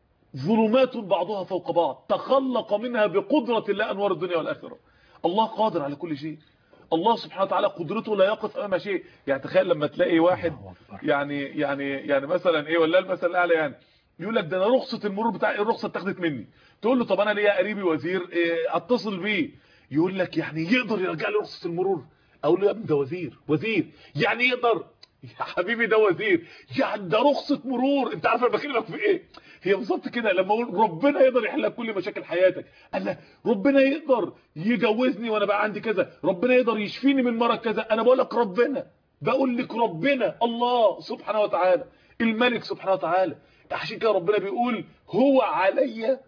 Speaker 2: ظلمات بعضها فوق بعض تخلق منها بقدرة الله أنوار الدنيا والآخرة الله قادر على كل شيء الله سبحانه وتعالى قدرته لا يقف أمام شيء يعني تخيل لما تلاقي واحد
Speaker 1: الله أكبر.
Speaker 2: يعني يعني يعني مثلا ايه ولا المثل الاعلى يعني يقول لك ده انا رخصه المرور بتاع الرخصه اتاخدت مني تقول له طب انا ليا قريبي وزير إيه اتصل بيه يقول لك يعني يقدر يرجع لي رخصه المرور اقول له يا ابني ده وزير وزير يعني يقدر يا حبيبي ده وزير يعني ده رخصه مرور انت عارف انا بكلمك في ايه هي بالظبط كده لما اقول ربنا يقدر يحل لك كل مشاكل حياتك قال لا ربنا يقدر يجوزني وانا بقى عندي كذا ربنا يقدر يشفيني من مرض كذا انا بقول لك ربنا بقول لك ربنا الله سبحانه وتعالى الملك سبحانه وتعالى عشان كده ربنا بيقول هو عليا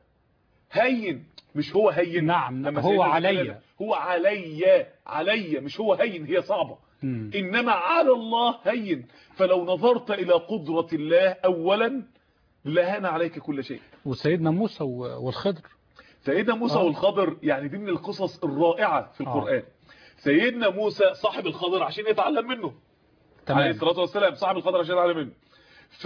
Speaker 2: هين مش هو هين
Speaker 1: نعم،
Speaker 2: لما
Speaker 1: هو
Speaker 2: سيدنا
Speaker 1: عليا.
Speaker 2: زكريا- هو عليا عليا مش هو هين هي صعبة
Speaker 1: مم.
Speaker 2: إنما على الله هين فلو نظرت إلى قدرة الله أولا لهان عليك كل شيء
Speaker 1: وسيدنا موسى و- والخضر
Speaker 2: سيدنا موسى
Speaker 1: آه.
Speaker 2: والخضر يعني دي من القصص الرائعة في
Speaker 1: آه.
Speaker 2: القرآن سيدنا موسى صاحب الخضر عشان يتعلم منه عليه
Speaker 1: تمام
Speaker 2: الصلاة والسلام صاحب الخضر عشان يتعلم منه ف...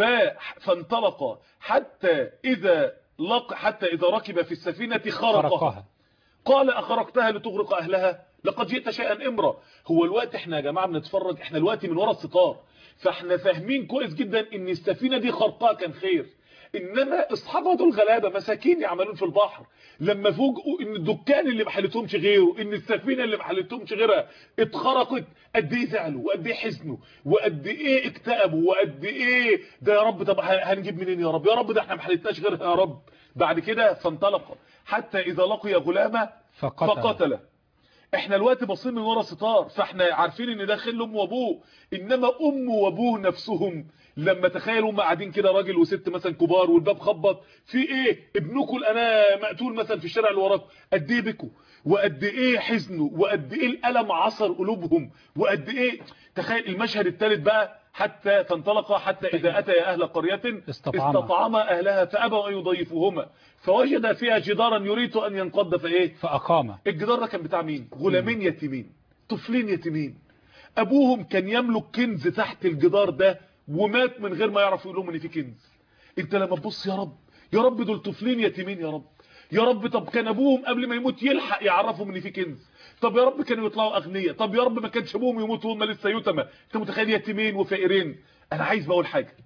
Speaker 2: فانطلق حتى إذا لق حتى إذا ركب في السفينة خرقها
Speaker 1: خرقها
Speaker 2: قال أخرقتها لتغرق أهلها لقد جئت شيئا إمرا هو الوقت احنا يا جماعة بنتفرج احنا الوقت من ورا الستار فاحنا فاهمين كويس جدا ان السفينة دي خرقها كان خير انما اصحابها دول غلابة مساكين يعملون في البحر لما فوجئوا ان الدكان اللي ما حلتهمش غيره ان السفينة اللي ما حلتهمش غيرها اتخرقت قد ايه زعلوا وقد ايه حزنوا وقد ايه اكتئبوا وقد ايه ده يا رب طب هنجيب منين يا رب يا رب ده احنا ما حلتناش غيرها يا رب بعد كده فانطلق حتى اذا لقي غلامه
Speaker 1: فقتل
Speaker 2: فقتله احنا الوقت باصين من ورا ستار فاحنا عارفين ان ده خل امه وابوه انما امه وابوه نفسهم لما تخيلوا هم قاعدين كده راجل وست مثلا كبار والباب خبط في ايه ابنكم انا مقتول مثلا في الشارع اللي وراكم قد ايه بكوا وقد ايه حزنوا وقد ايه الالم عصر قلوبهم وقد ايه تخيل المشهد الثالث بقى حتى فانطلق حتى اذا اتى اهل قريه
Speaker 1: استطعما.
Speaker 2: استطعما اهلها فابوا ان يضيفوهما فوجد فيها جدارا يريد ان ينقض فايه
Speaker 1: فأقام
Speaker 2: الجدار ده كان بتاع مين غلامين يتيمين طفلين يتيمين ابوهم كان يملك كنز تحت الجدار ده ومات من غير ما يعرف يقول لهم ان في كنز انت لما تبص يا رب يا رب دول طفلين يتيمين يا رب يا رب طب كان ابوهم قبل ما يموت يلحق يعرفهم ان في كنز طب يا رب كانوا يطلعوا اغنياء طب يا رب ما كانش ابوهم يموت وهم لسه يتامى انت متخيل يتيمين وفقيرين انا عايز بقول حاجه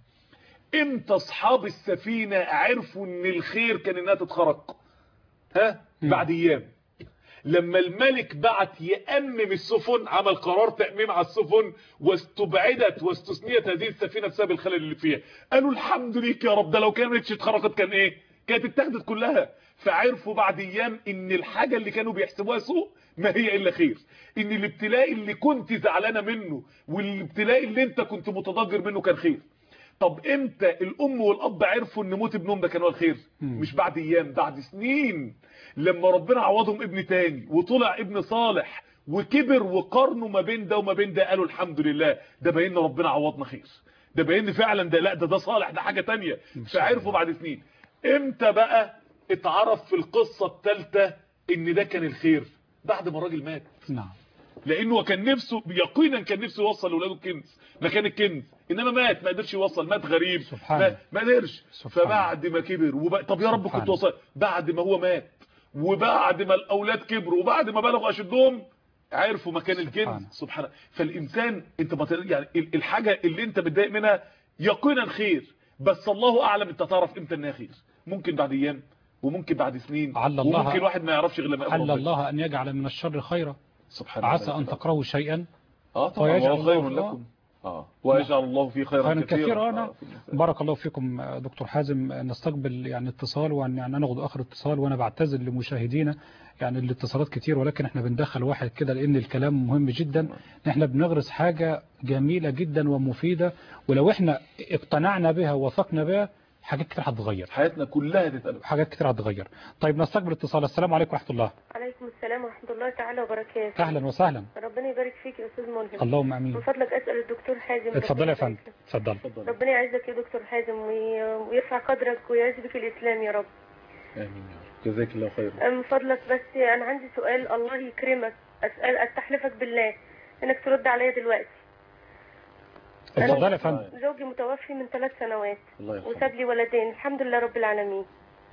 Speaker 2: امتى اصحاب السفينه عرفوا ان الخير كان انها تتخرق ها
Speaker 1: مم.
Speaker 2: بعد ايام لما الملك بعت يأمم السفن عمل قرار تأميم على السفن واستبعدت واستثنيت هذه السفينة بسبب الخلل اللي فيها قالوا الحمد ليك يا رب ده لو كانت اتخرقت كان ايه كانت اتاخدت كلها فعرفوا بعد ايام ان الحاجة اللي كانوا بيحسبوها سوء ما هي الا خير ان الابتلاء اللي كنت زعلانة منه والابتلاء اللي انت كنت متضجر منه كان خير طب امتى الام والاب عرفوا ان موت ابنهم ده كان هو الخير
Speaker 1: مم.
Speaker 2: مش بعد ايام بعد سنين لما ربنا عوضهم ابن تاني وطلع ابن صالح وكبر وقارنوا ما بين ده وما بين ده قالوا الحمد لله ده باين ربنا عوضنا خير ده باين فعلا ده لا ده ده صالح ده حاجة تانية
Speaker 1: ما شاء
Speaker 2: فعرفوا بعد سنين امتى بقى اتعرف في القصة الثالثه ان ده كان الخير بعد ما الراجل مات
Speaker 1: نعم
Speaker 2: لانه كان نفسه يقينا كان نفسه يوصل لاولاده الكنز مكان الكنز انما مات ما قدرش يوصل مات غريب
Speaker 1: سبحان
Speaker 2: ما, ما قدرش
Speaker 1: سبحان
Speaker 2: فبعد ما كبر وب... طب يا رب
Speaker 1: سبحان
Speaker 2: كنت وصل بعد ما هو مات وبعد ما الاولاد كبروا وبعد ما بلغوا اشدهم عرفوا مكان
Speaker 1: سبحان.
Speaker 2: الكنز سبحان الله فالانسان انت ما تقدر- يعني ال- الحاجه اللي انت متضايق منها يقينا خير بس الله اعلم انت تعرف امتى انها خير ممكن بعد ايام وممكن بعد سنين
Speaker 1: عل الله-
Speaker 2: وممكن واحد ما يعرفش غير لما يقابل
Speaker 1: عل
Speaker 2: ربنا.
Speaker 1: الله أن يجعل من الشر خيرا
Speaker 2: سبحان الله
Speaker 1: عسى أن تكرهوا شيئا
Speaker 2: اه طبعا
Speaker 1: ويجعل
Speaker 2: الله خير
Speaker 1: الله-
Speaker 2: لكم اه ويجعل الله فيه خيرا
Speaker 1: خيرا
Speaker 2: كثيرا
Speaker 1: كثيرا
Speaker 2: آه،
Speaker 1: أنا
Speaker 2: في المسائل.
Speaker 1: بارك الله فيكم دكتور حازم نستقبل يعني اتصال وأن يعني ناخد آخر اتصال وأنا بعتذر لمشاهدينا يعني الاتصالات كتير ولكن احنا بندخل واحد كده لأن الكلام مهم جدا احنا بنغرس حاجة جميلة جدا ومفيدة ولو احنا اقتنعنا بها ووثقنا بها حاجات كتير هتتغير
Speaker 2: حياتنا كلها تتقلب
Speaker 1: حاجات كتير هتتغير طيب نستقبل اتصال السلام عليكم ورحمة الله
Speaker 3: عليكم السلام ورحمة الله تعالى وبركاته
Speaker 1: أهلا وسهلا
Speaker 3: ربنا يبارك فيك يا أستاذ ملهم
Speaker 1: اللهم
Speaker 3: من
Speaker 1: أمين
Speaker 3: فضلك أسأل الدكتور حازم
Speaker 1: اتفضل يا
Speaker 3: ربنا
Speaker 1: فندم
Speaker 3: يبارك
Speaker 1: اتفضل
Speaker 3: لك. ربنا يعزك يا دكتور حازم وي- ويرفع قدرك ويعز بك الإسلام يا رب
Speaker 2: امين يا رب جزاك الله خيرا
Speaker 3: من فضلك بس أنا عندي سؤال الله يكرمك أسأل أستحلفك بالله
Speaker 5: انك ترد عليا دلوقتي
Speaker 1: اتفضلي يا فندم
Speaker 5: زوجي متوفي من ثلاث سنوات
Speaker 2: الله يرحمه
Speaker 5: وساب لي ولدين الحمد لله رب العالمين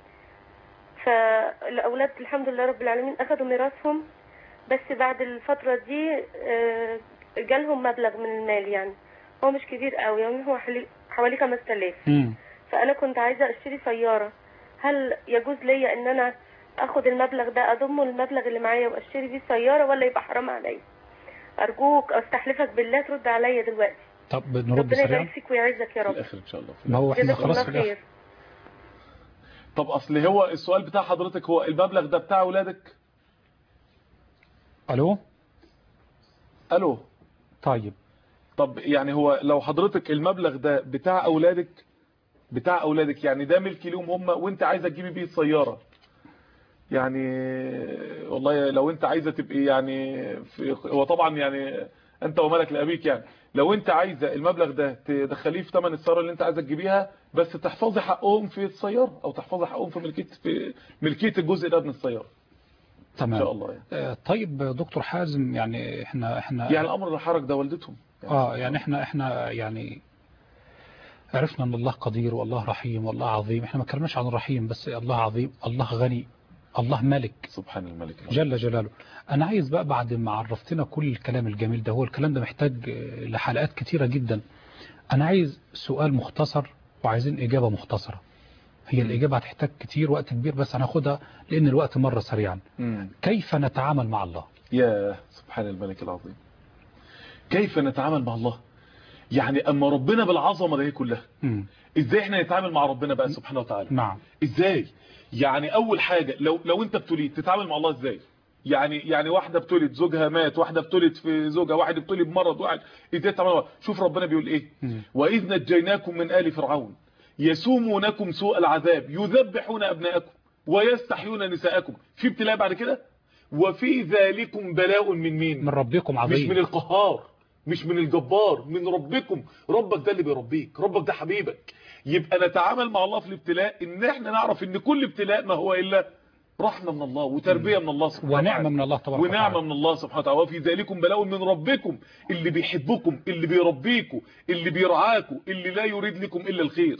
Speaker 5: فالاولاد الحمد لله رب العالمين اخذوا ميراثهم بس بعد الفتره دي آه، جالهم مبلغ من المال يعني هو مش كبير قوي يعني هو حلي- حوالي 5000
Speaker 1: مم.
Speaker 5: فانا كنت عايزه اشتري سياره هل يجوز ليا ان انا اخد المبلغ ده اضمه المبلغ اللي معايا واشتري بيه سياره ولا يبقى حرام عليا ارجوك استحلفك بالله ترد عليا دلوقتي
Speaker 1: طب نرد
Speaker 5: ربنا
Speaker 1: سريعا
Speaker 5: يبارك فيك ويعزك يا
Speaker 2: في
Speaker 5: رب
Speaker 2: الاخر ان شاء الله في
Speaker 1: ما هو احنا
Speaker 5: جزاكم
Speaker 1: خلاص
Speaker 5: الله
Speaker 1: في الآخر
Speaker 5: خير
Speaker 2: طب اصل هو السؤال بتاع حضرتك هو المبلغ ده بتاع اولادك
Speaker 1: الو
Speaker 2: الو
Speaker 1: طيب
Speaker 2: طب يعني هو لو حضرتك المبلغ ده بتاع اولادك بتاع اولادك يعني ده ملك ليهم هم وانت عايزه تجيبي بيه سياره يعني والله لو انت عايزه تبقي يعني في هو طبعا يعني انت ومالك لابيك يعني لو انت عايزه المبلغ ده تدخليه في ثمن السياره اللي انت عايزه تجيبيها بس تحفظي حقهم في السياره او تحفظي حقهم في ملكيه في ملكيه الجزء ده من السياره ان
Speaker 1: تمام
Speaker 2: شاء الله يعني,
Speaker 1: آه، طيب دكتور حازم يعني احنا احنا
Speaker 2: يعني الامر الحرج ده والدتهم
Speaker 1: اه يعني احنا احنا يعني عرفنا ان الله قدير والله رحيم والله عظيم احنا ما اتكلمناش عن الرحيم بس الله عظيم الله غني الله ملك
Speaker 2: سبحان الملك
Speaker 1: جل جلاله انا عايز بقى بعد ما عرفتنا كل الكلام الجميل ده هو الكلام ده محتاج آه، لحلقات كتيرة جدا انا عايز سؤال مختصر وعايزين اجابة مختصرة هي الاجابة هتحتاج كتير وقت كبير بس هناخدها لان الوقت مر سريعا
Speaker 2: مم.
Speaker 1: كيف نتعامل مع الله
Speaker 2: يا سبحان الملك العظيم كيف نتعامل مع الله يعني اما ربنا بالعظمه دي كلها
Speaker 1: مم.
Speaker 2: ازاي احنا نتعامل مع ربنا بقى سبحانه وتعالى
Speaker 1: نعم
Speaker 2: ازاي يعني اول حاجه لو لو انت ابتليت تتعامل مع الله ازاي يعني يعني واحده ابتلت زوجها مات واحده ابتلت في زوجها واحد ابتلي بمرض واحد ازاي تتعامل مع الله؟ شوف ربنا بيقول ايه
Speaker 1: مم.
Speaker 2: واذ نجيناكم من ال فرعون يسومونكم سوء العذاب يذبحون ابناءكم ويستحيون نساءكم في ابتلاء بعد كده وفي ذلكم بلاء من مين
Speaker 1: من ربكم
Speaker 2: مش
Speaker 1: عظيم
Speaker 2: من القهار مش من الجبار من ربكم ربك ده اللي بيربيك ربك ده حبيبك يبقى نتعامل مع الله في الابتلاء ان احنا نعرف ان كل ابتلاء ما هو الا رحمه من الله وتربيه من الله سبحانه
Speaker 1: ونعمة
Speaker 2: وتعالى
Speaker 1: من الله تبارك
Speaker 2: ونعمه
Speaker 1: وتعالى
Speaker 2: من الله سبحانه وتعالى وفي ذلكم بلاء من ربكم اللي بيحبكم اللي بيربيكم اللي بيرعاكم اللي لا يريد لكم الا الخير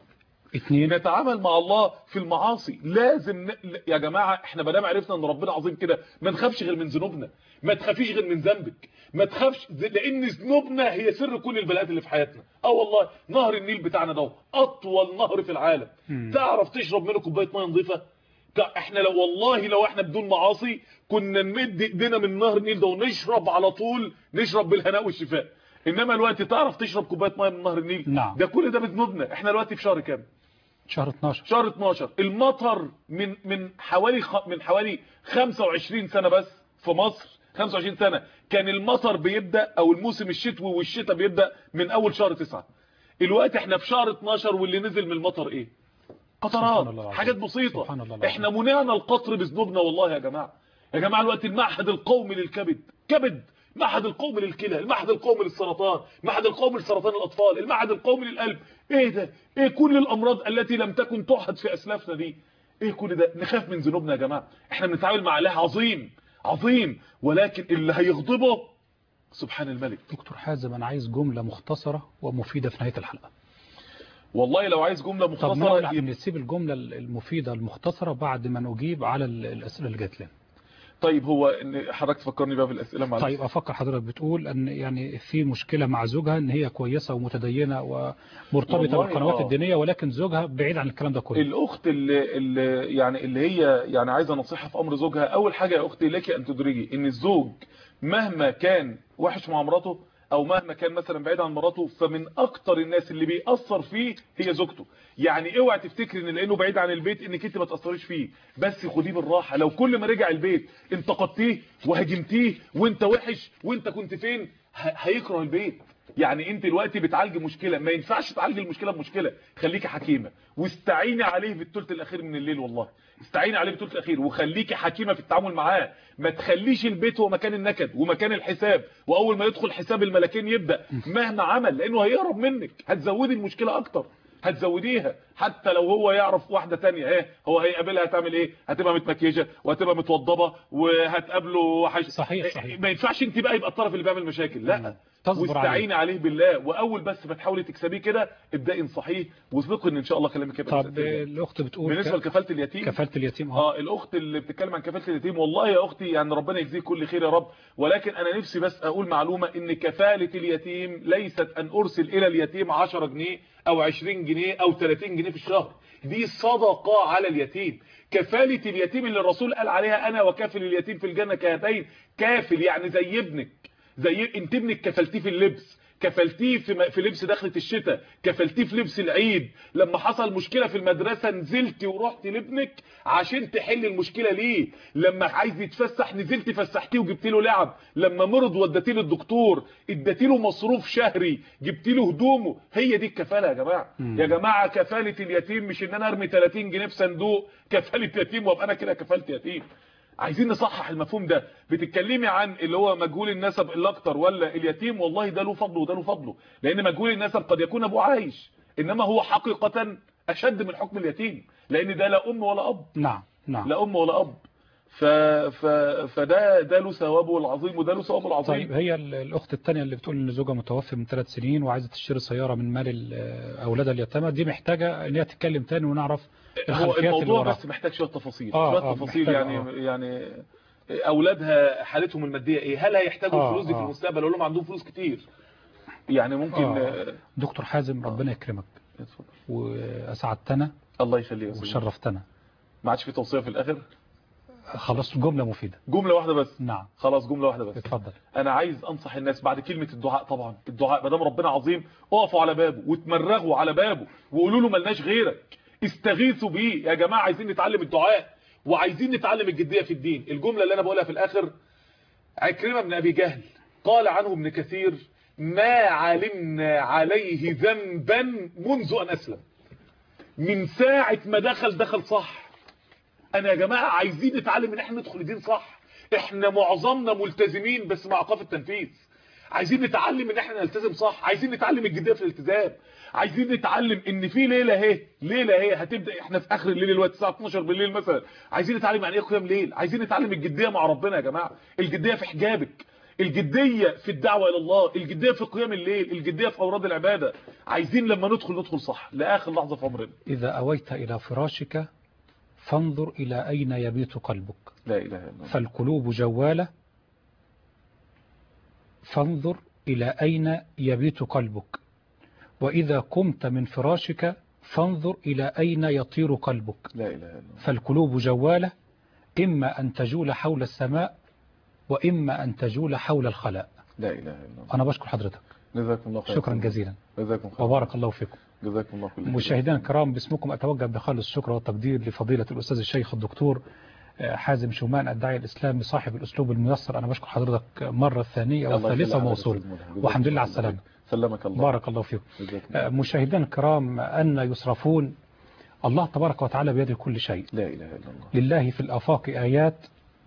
Speaker 1: اثنين
Speaker 2: نتعامل مع الله في المعاصي لازم ن... يا جماعة احنا ما دام عرفنا ان ربنا عظيم كده ما نخافش غير من ذنوبنا ما تخافيش غير من ذنبك ما تخافش ز- لان ذنوبنا هي سر كل البلاءات اللي في حياتنا اه والله نهر النيل بتاعنا ده اطول نهر في العالم
Speaker 1: مم.
Speaker 2: تعرف تشرب منه كوبايه ميه نظيفه ك- احنا لو والله لو احنا بدون معاصي كنا نمد ايدينا من نهر النيل ده ونشرب على طول نشرب بالهناء والشفاء انما الوقت تعرف تشرب كوبايه ميه من نهر النيل
Speaker 1: نعم.
Speaker 2: ده كل ده بذنوبنا احنا دلوقتي في شهر كام
Speaker 1: شهر 12
Speaker 2: شهر 12 المطر من من حوالي خ... من حوالي 25 سنة بس في مصر 25 سنة كان المطر بيبدأ او الموسم الشتوي والشتاء بيبدأ من اول شهر 9 الوقت احنا في شهر 12 واللي نزل من المطر ايه
Speaker 1: سبحان الله
Speaker 2: قطرات
Speaker 1: العظيم.
Speaker 2: حاجات بسيطة
Speaker 1: سبحان الله العظيم.
Speaker 2: احنا منعنا القطر بذنوبنا والله يا جماعة يا جماعة الوقت المعهد القومي للكبد كبد المعهد القومي للكلى المعهد القومي للسرطان المعهد القومي لسرطان الاطفال المعهد القومي للقلب ايه ده ايه كل الامراض التي لم تكن تعهد في اسلافنا دي ايه كل ده نخاف من ذنوبنا يا جماعه احنا بنتعامل مع اله عظيم عظيم ولكن اللي هيغضبه سبحان الملك
Speaker 1: دكتور حازم انا عايز جملة مختصرة ومفيدة في نهاية الحلقة
Speaker 2: والله لو عايز جمله
Speaker 1: طب
Speaker 2: مختصره
Speaker 1: نرجع
Speaker 2: يبقى-
Speaker 1: نسيب الجملة المفيدة المختصرة بعد ما نجيب على ال- الأسئلة اللي جات لنا
Speaker 2: طيب هو ان حضرتك تفكرني بقى بالاسئله معلش
Speaker 1: طيب افكر حضرتك بتقول ان يعني في مشكلة مع زوجها ان هي كويسة ومتدينة ومرتبطة
Speaker 2: والله
Speaker 1: بالقنوات
Speaker 2: آه.
Speaker 1: الدينية ولكن زوجها بعيد عن الكلام ده كله
Speaker 2: الاخت اللي, اللي يعني اللي هي يعني عايزه نصيحه في امر زوجها اول حاجه يا اختي لك ان تدركي ان الزوج مهما كان وحش مع مراته او مهما كان مثلا بعيد عن مراته فمن اكتر الناس اللي بيأثر فيه هي زوجته يعني اوعى تفتكري ان لانه بعيد عن البيت انك انت ما تاثريش فيه بس خديه بالراحه لو كل ما رجع البيت انتقدتيه وهاجمتيه وانت وحش وانت كنت فين ه- هيكره البيت يعني انت دلوقتي بتعالجي مشكله ما ينفعش تعالجي المشكله بمشكله خليكي حكيمه واستعيني عليه بالثلث الاخير من الليل والله استعيني عليه بالثلث الاخير وخليكي حكيمه في التعامل معاه ما تخليش البيت هو مكان النكد ومكان الحساب واول ما يدخل حساب الملكين يبدا مهما عمل لانه هيهرب منك هتزودي المشكله اكتر هتزوديها حتى لو هو يعرف واحده تانية ايه هو هيقابلها هتعمل ايه هتبقى متمكيجه وهتبقى متوضبه وهتقابله حاجه
Speaker 1: صحيح، صحيح.
Speaker 2: ما ينفعش انت بقى يبقى الطرف اللي بيعمل مشاكل لا
Speaker 1: تصبر
Speaker 2: واستعيني عليه بالله واول بس ما تحاولي تكسبيه كده ابداي انصحيه واثقي ان ان شاء الله كلامك يبقى
Speaker 1: طب
Speaker 2: بتأثير.
Speaker 1: الاخت بتقول
Speaker 2: بالنسبه
Speaker 1: ك-
Speaker 2: لكفاله اليتيم
Speaker 1: كفاله اليتيم اه
Speaker 2: اه الاخت اللي بتتكلم عن كفاله اليتيم والله يا اختي يعني ربنا يجزيك كل خير يا رب ولكن انا نفسي بس اقول معلومه ان كفاله اليتيم ليست ان ارسل الى اليتيم 10 جنيه او 20 جنيه او 30 جنيه في الشهر دي صدقه على اليتيم كفاله اليتيم اللي الرسول قال عليها انا وكافل اليتيم في الجنه كهاتين كافل يعني زي ابنك زي انت ابنك كفلتيه في اللبس كفلتيه في م- في لبس دخلة الشتاء كفلتيه في لبس العيد لما حصل مشكلة في المدرسة نزلت ورحت لابنك عشان تحل المشكلة ليه لما عايز يتفسح نزلت فسحتيه وجبت له لعب لما مرض وديتيه للدكتور اديتي له مصروف شهري جبت له هدومه هي دي الكفالة يا جماعة يا جماعة كفالة اليتيم مش ان انا ارمي 30 جنيه في صندوق كفالة يتيم وابقى انا كده كفالة يتيم عايزين نصحح المفهوم ده بتتكلمي عن اللي هو مجهول النسب الاكتر ولا اليتيم والله ده له فضله وده له فضله لان مجهول النسب قد يكون ابوه عايش انما هو حقيقة اشد من حكم اليتيم لان ده لا ام ولا اب
Speaker 1: نعم نعم
Speaker 2: لا ام ولا اب ف... ف... فده ده له ثوابه العظيم وده له ثوابه العظيم
Speaker 1: طيب هي ال- الاخت الثانيه اللي بتقول ان زوجها متوفي من ثلاث سنين وعايزه تشتري سياره من مال ال- اولادها اليتامى دي محتاجه ان هي تتكلم تاني ونعرف
Speaker 2: هو
Speaker 1: الخلفيات اللي
Speaker 2: الموضوع
Speaker 1: وراها
Speaker 2: بس محتاج شويه تفاصيل
Speaker 1: آه،
Speaker 2: شويه
Speaker 1: آه،
Speaker 2: تفاصيل
Speaker 1: محتاج،
Speaker 2: يعني
Speaker 1: آه.
Speaker 2: يعني اولادها حالتهم الماديه ايه هل هيحتاجوا
Speaker 1: آه،
Speaker 2: الفلوس دي في
Speaker 1: آه.
Speaker 2: المستقبل اقول لهم عندهم فلوس كتير يعني ممكن
Speaker 1: آه.
Speaker 2: آه،
Speaker 1: دكتور حازم ربنا يكرمك
Speaker 2: اتفضل.
Speaker 1: واسعدتنا
Speaker 2: الله يخليك يا سيدي.
Speaker 1: وشرفتنا
Speaker 2: ما عادش في توصيه في الاخر
Speaker 1: خلصت جمله مفيده
Speaker 2: جمله واحده بس
Speaker 1: نعم
Speaker 2: خلاص جمله واحده بس
Speaker 1: اتفضل
Speaker 2: انا عايز انصح الناس بعد كلمه الدعاء طبعا الدعاء ما دام ربنا عظيم اقفوا على بابه وتمرغوا على بابه وقولوا له ملناش غيرك استغيثوا بيه يا جماعه عايزين نتعلم الدعاء وعايزين نتعلم الجديه في الدين الجمله اللي انا بقولها في الاخر عكرمه بن ابي جهل قال عنه ابن كثير ما علمنا عليه ذنبا منذ ان اسلم من ساعه ما دخل دخل صح انا يا جماعه عايزين نتعلم ان احنا ندخل الدين صح احنا معظمنا ملتزمين بس مع ايقاف التنفيذ عايزين نتعلم ان احنا نلتزم صح عايزين نتعلم الجديه في الالتزام عايزين نتعلم ان في ليله اهي ليله اهي هتبدا احنا في اخر الليل دلوقتي الساعه 12 بالليل مثلا عايزين نتعلم يعني ايه قيام ليل عايزين نتعلم الجديه مع ربنا يا جماعه الجديه في حجابك الجديه في الدعوه الى الله الجديه في قيام الليل الجديه في اوراد العباده عايزين لما ندخل ندخل صح لاخر لحظه في عمرنا
Speaker 1: اذا اويت الى فراشك فانظر الى اين يبيت قلبك
Speaker 2: لا اله الا الله
Speaker 1: فالقلوب جوالة فانظر إلى أين يبيت قلبك وإذا قمت من فراشك فانظر إلى أين يطير قلبك
Speaker 2: لا اله الا الله
Speaker 1: فالقلوب جوالة إما أن تجول حول السماء وإما أن تجول حول الخلاء
Speaker 2: لا اله الا الله
Speaker 1: أنا بشكر حضرتك
Speaker 2: جزاكم الله خير
Speaker 1: شكرا جزيلا
Speaker 2: جزاكم خير
Speaker 1: وبارك الله فيكم
Speaker 2: جزاكم الله كل خير
Speaker 1: مشاهدينا الكرام باسمكم أتوجه بخالص الشكر والتقدير لفضيلة الأستاذ الشيخ الدكتور حازم شومان الداعي الإسلامي صاحب الأسلوب الميسر أنا بشكر حضرتك مرة ثانية
Speaker 2: الله
Speaker 1: والثالثة
Speaker 2: يخلي
Speaker 1: وموصول
Speaker 2: عليك يا أستاذ ملهم.
Speaker 1: والحمد لله على
Speaker 2: جزاكم
Speaker 1: السلامة
Speaker 2: سلمك الله
Speaker 1: بارك الله فيكم
Speaker 2: جزاكم الله.
Speaker 1: مشاهدينا الكرام أن يصرفون الله تبارك وتعالى بيده كل شيء
Speaker 2: لا اله الا الله
Speaker 1: لله في الآفاق آيات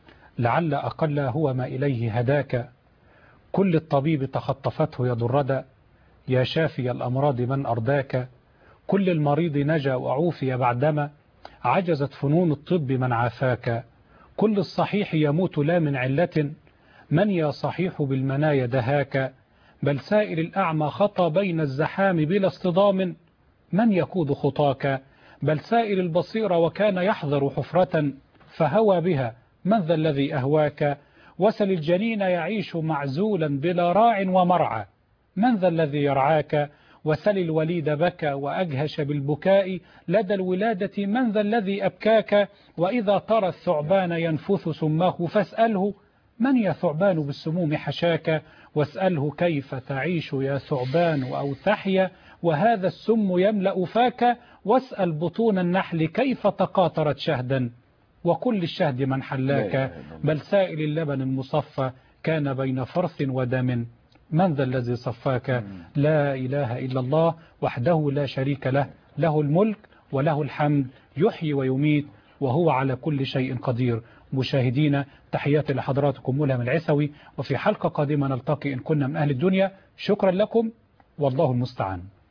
Speaker 1: لعل أقل هو ما إليه هداك كل الطبيب تخطفته يد الردى يا شافي الأمراض من أرداك كل المريض نجا وعوفي بعدما عجزت فنون الطب من عافاك كل الصحيح يموت لا من علة من يا صحيح بالمنايا دهاك بل سائر الأعمى خطى بين الزحام بلا اصطدام من يقود خطاك بل سائر البصير وكان يحذر حفرة فهوى بها من ذا الذي أهواك وسل الجنين يعيش معزولا بلا راع ومرعى من ذا الذي يرعاك وسل الوليد بكى وأجهش بالبكاء لدى الولادة من ذا الذي أبكاك وإذا ترى الثعبان ينفث سمه فاسأله من يا ثعبان بالسموم حشاك واسأله كيف تعيش يا ثعبان أو تحيا وهذا السم يملأ فاك واسأل بطون النحل كيف تقاطرت شهدا وكل الشهد من حلاك بل سائل اللبن المصفى كان بين فرث ودم من ذا الذي صفاك لا إله إلا الله وحده لا شريك له له الملك وله الحمد يحيي ويميت وهو على كل شيء قدير مشاهدين تحياتي لحضراتكم ملهم العسوي وفي حلقة قادمة نلتقي إن كنا من أهل الدنيا شكرا لكم والله المستعان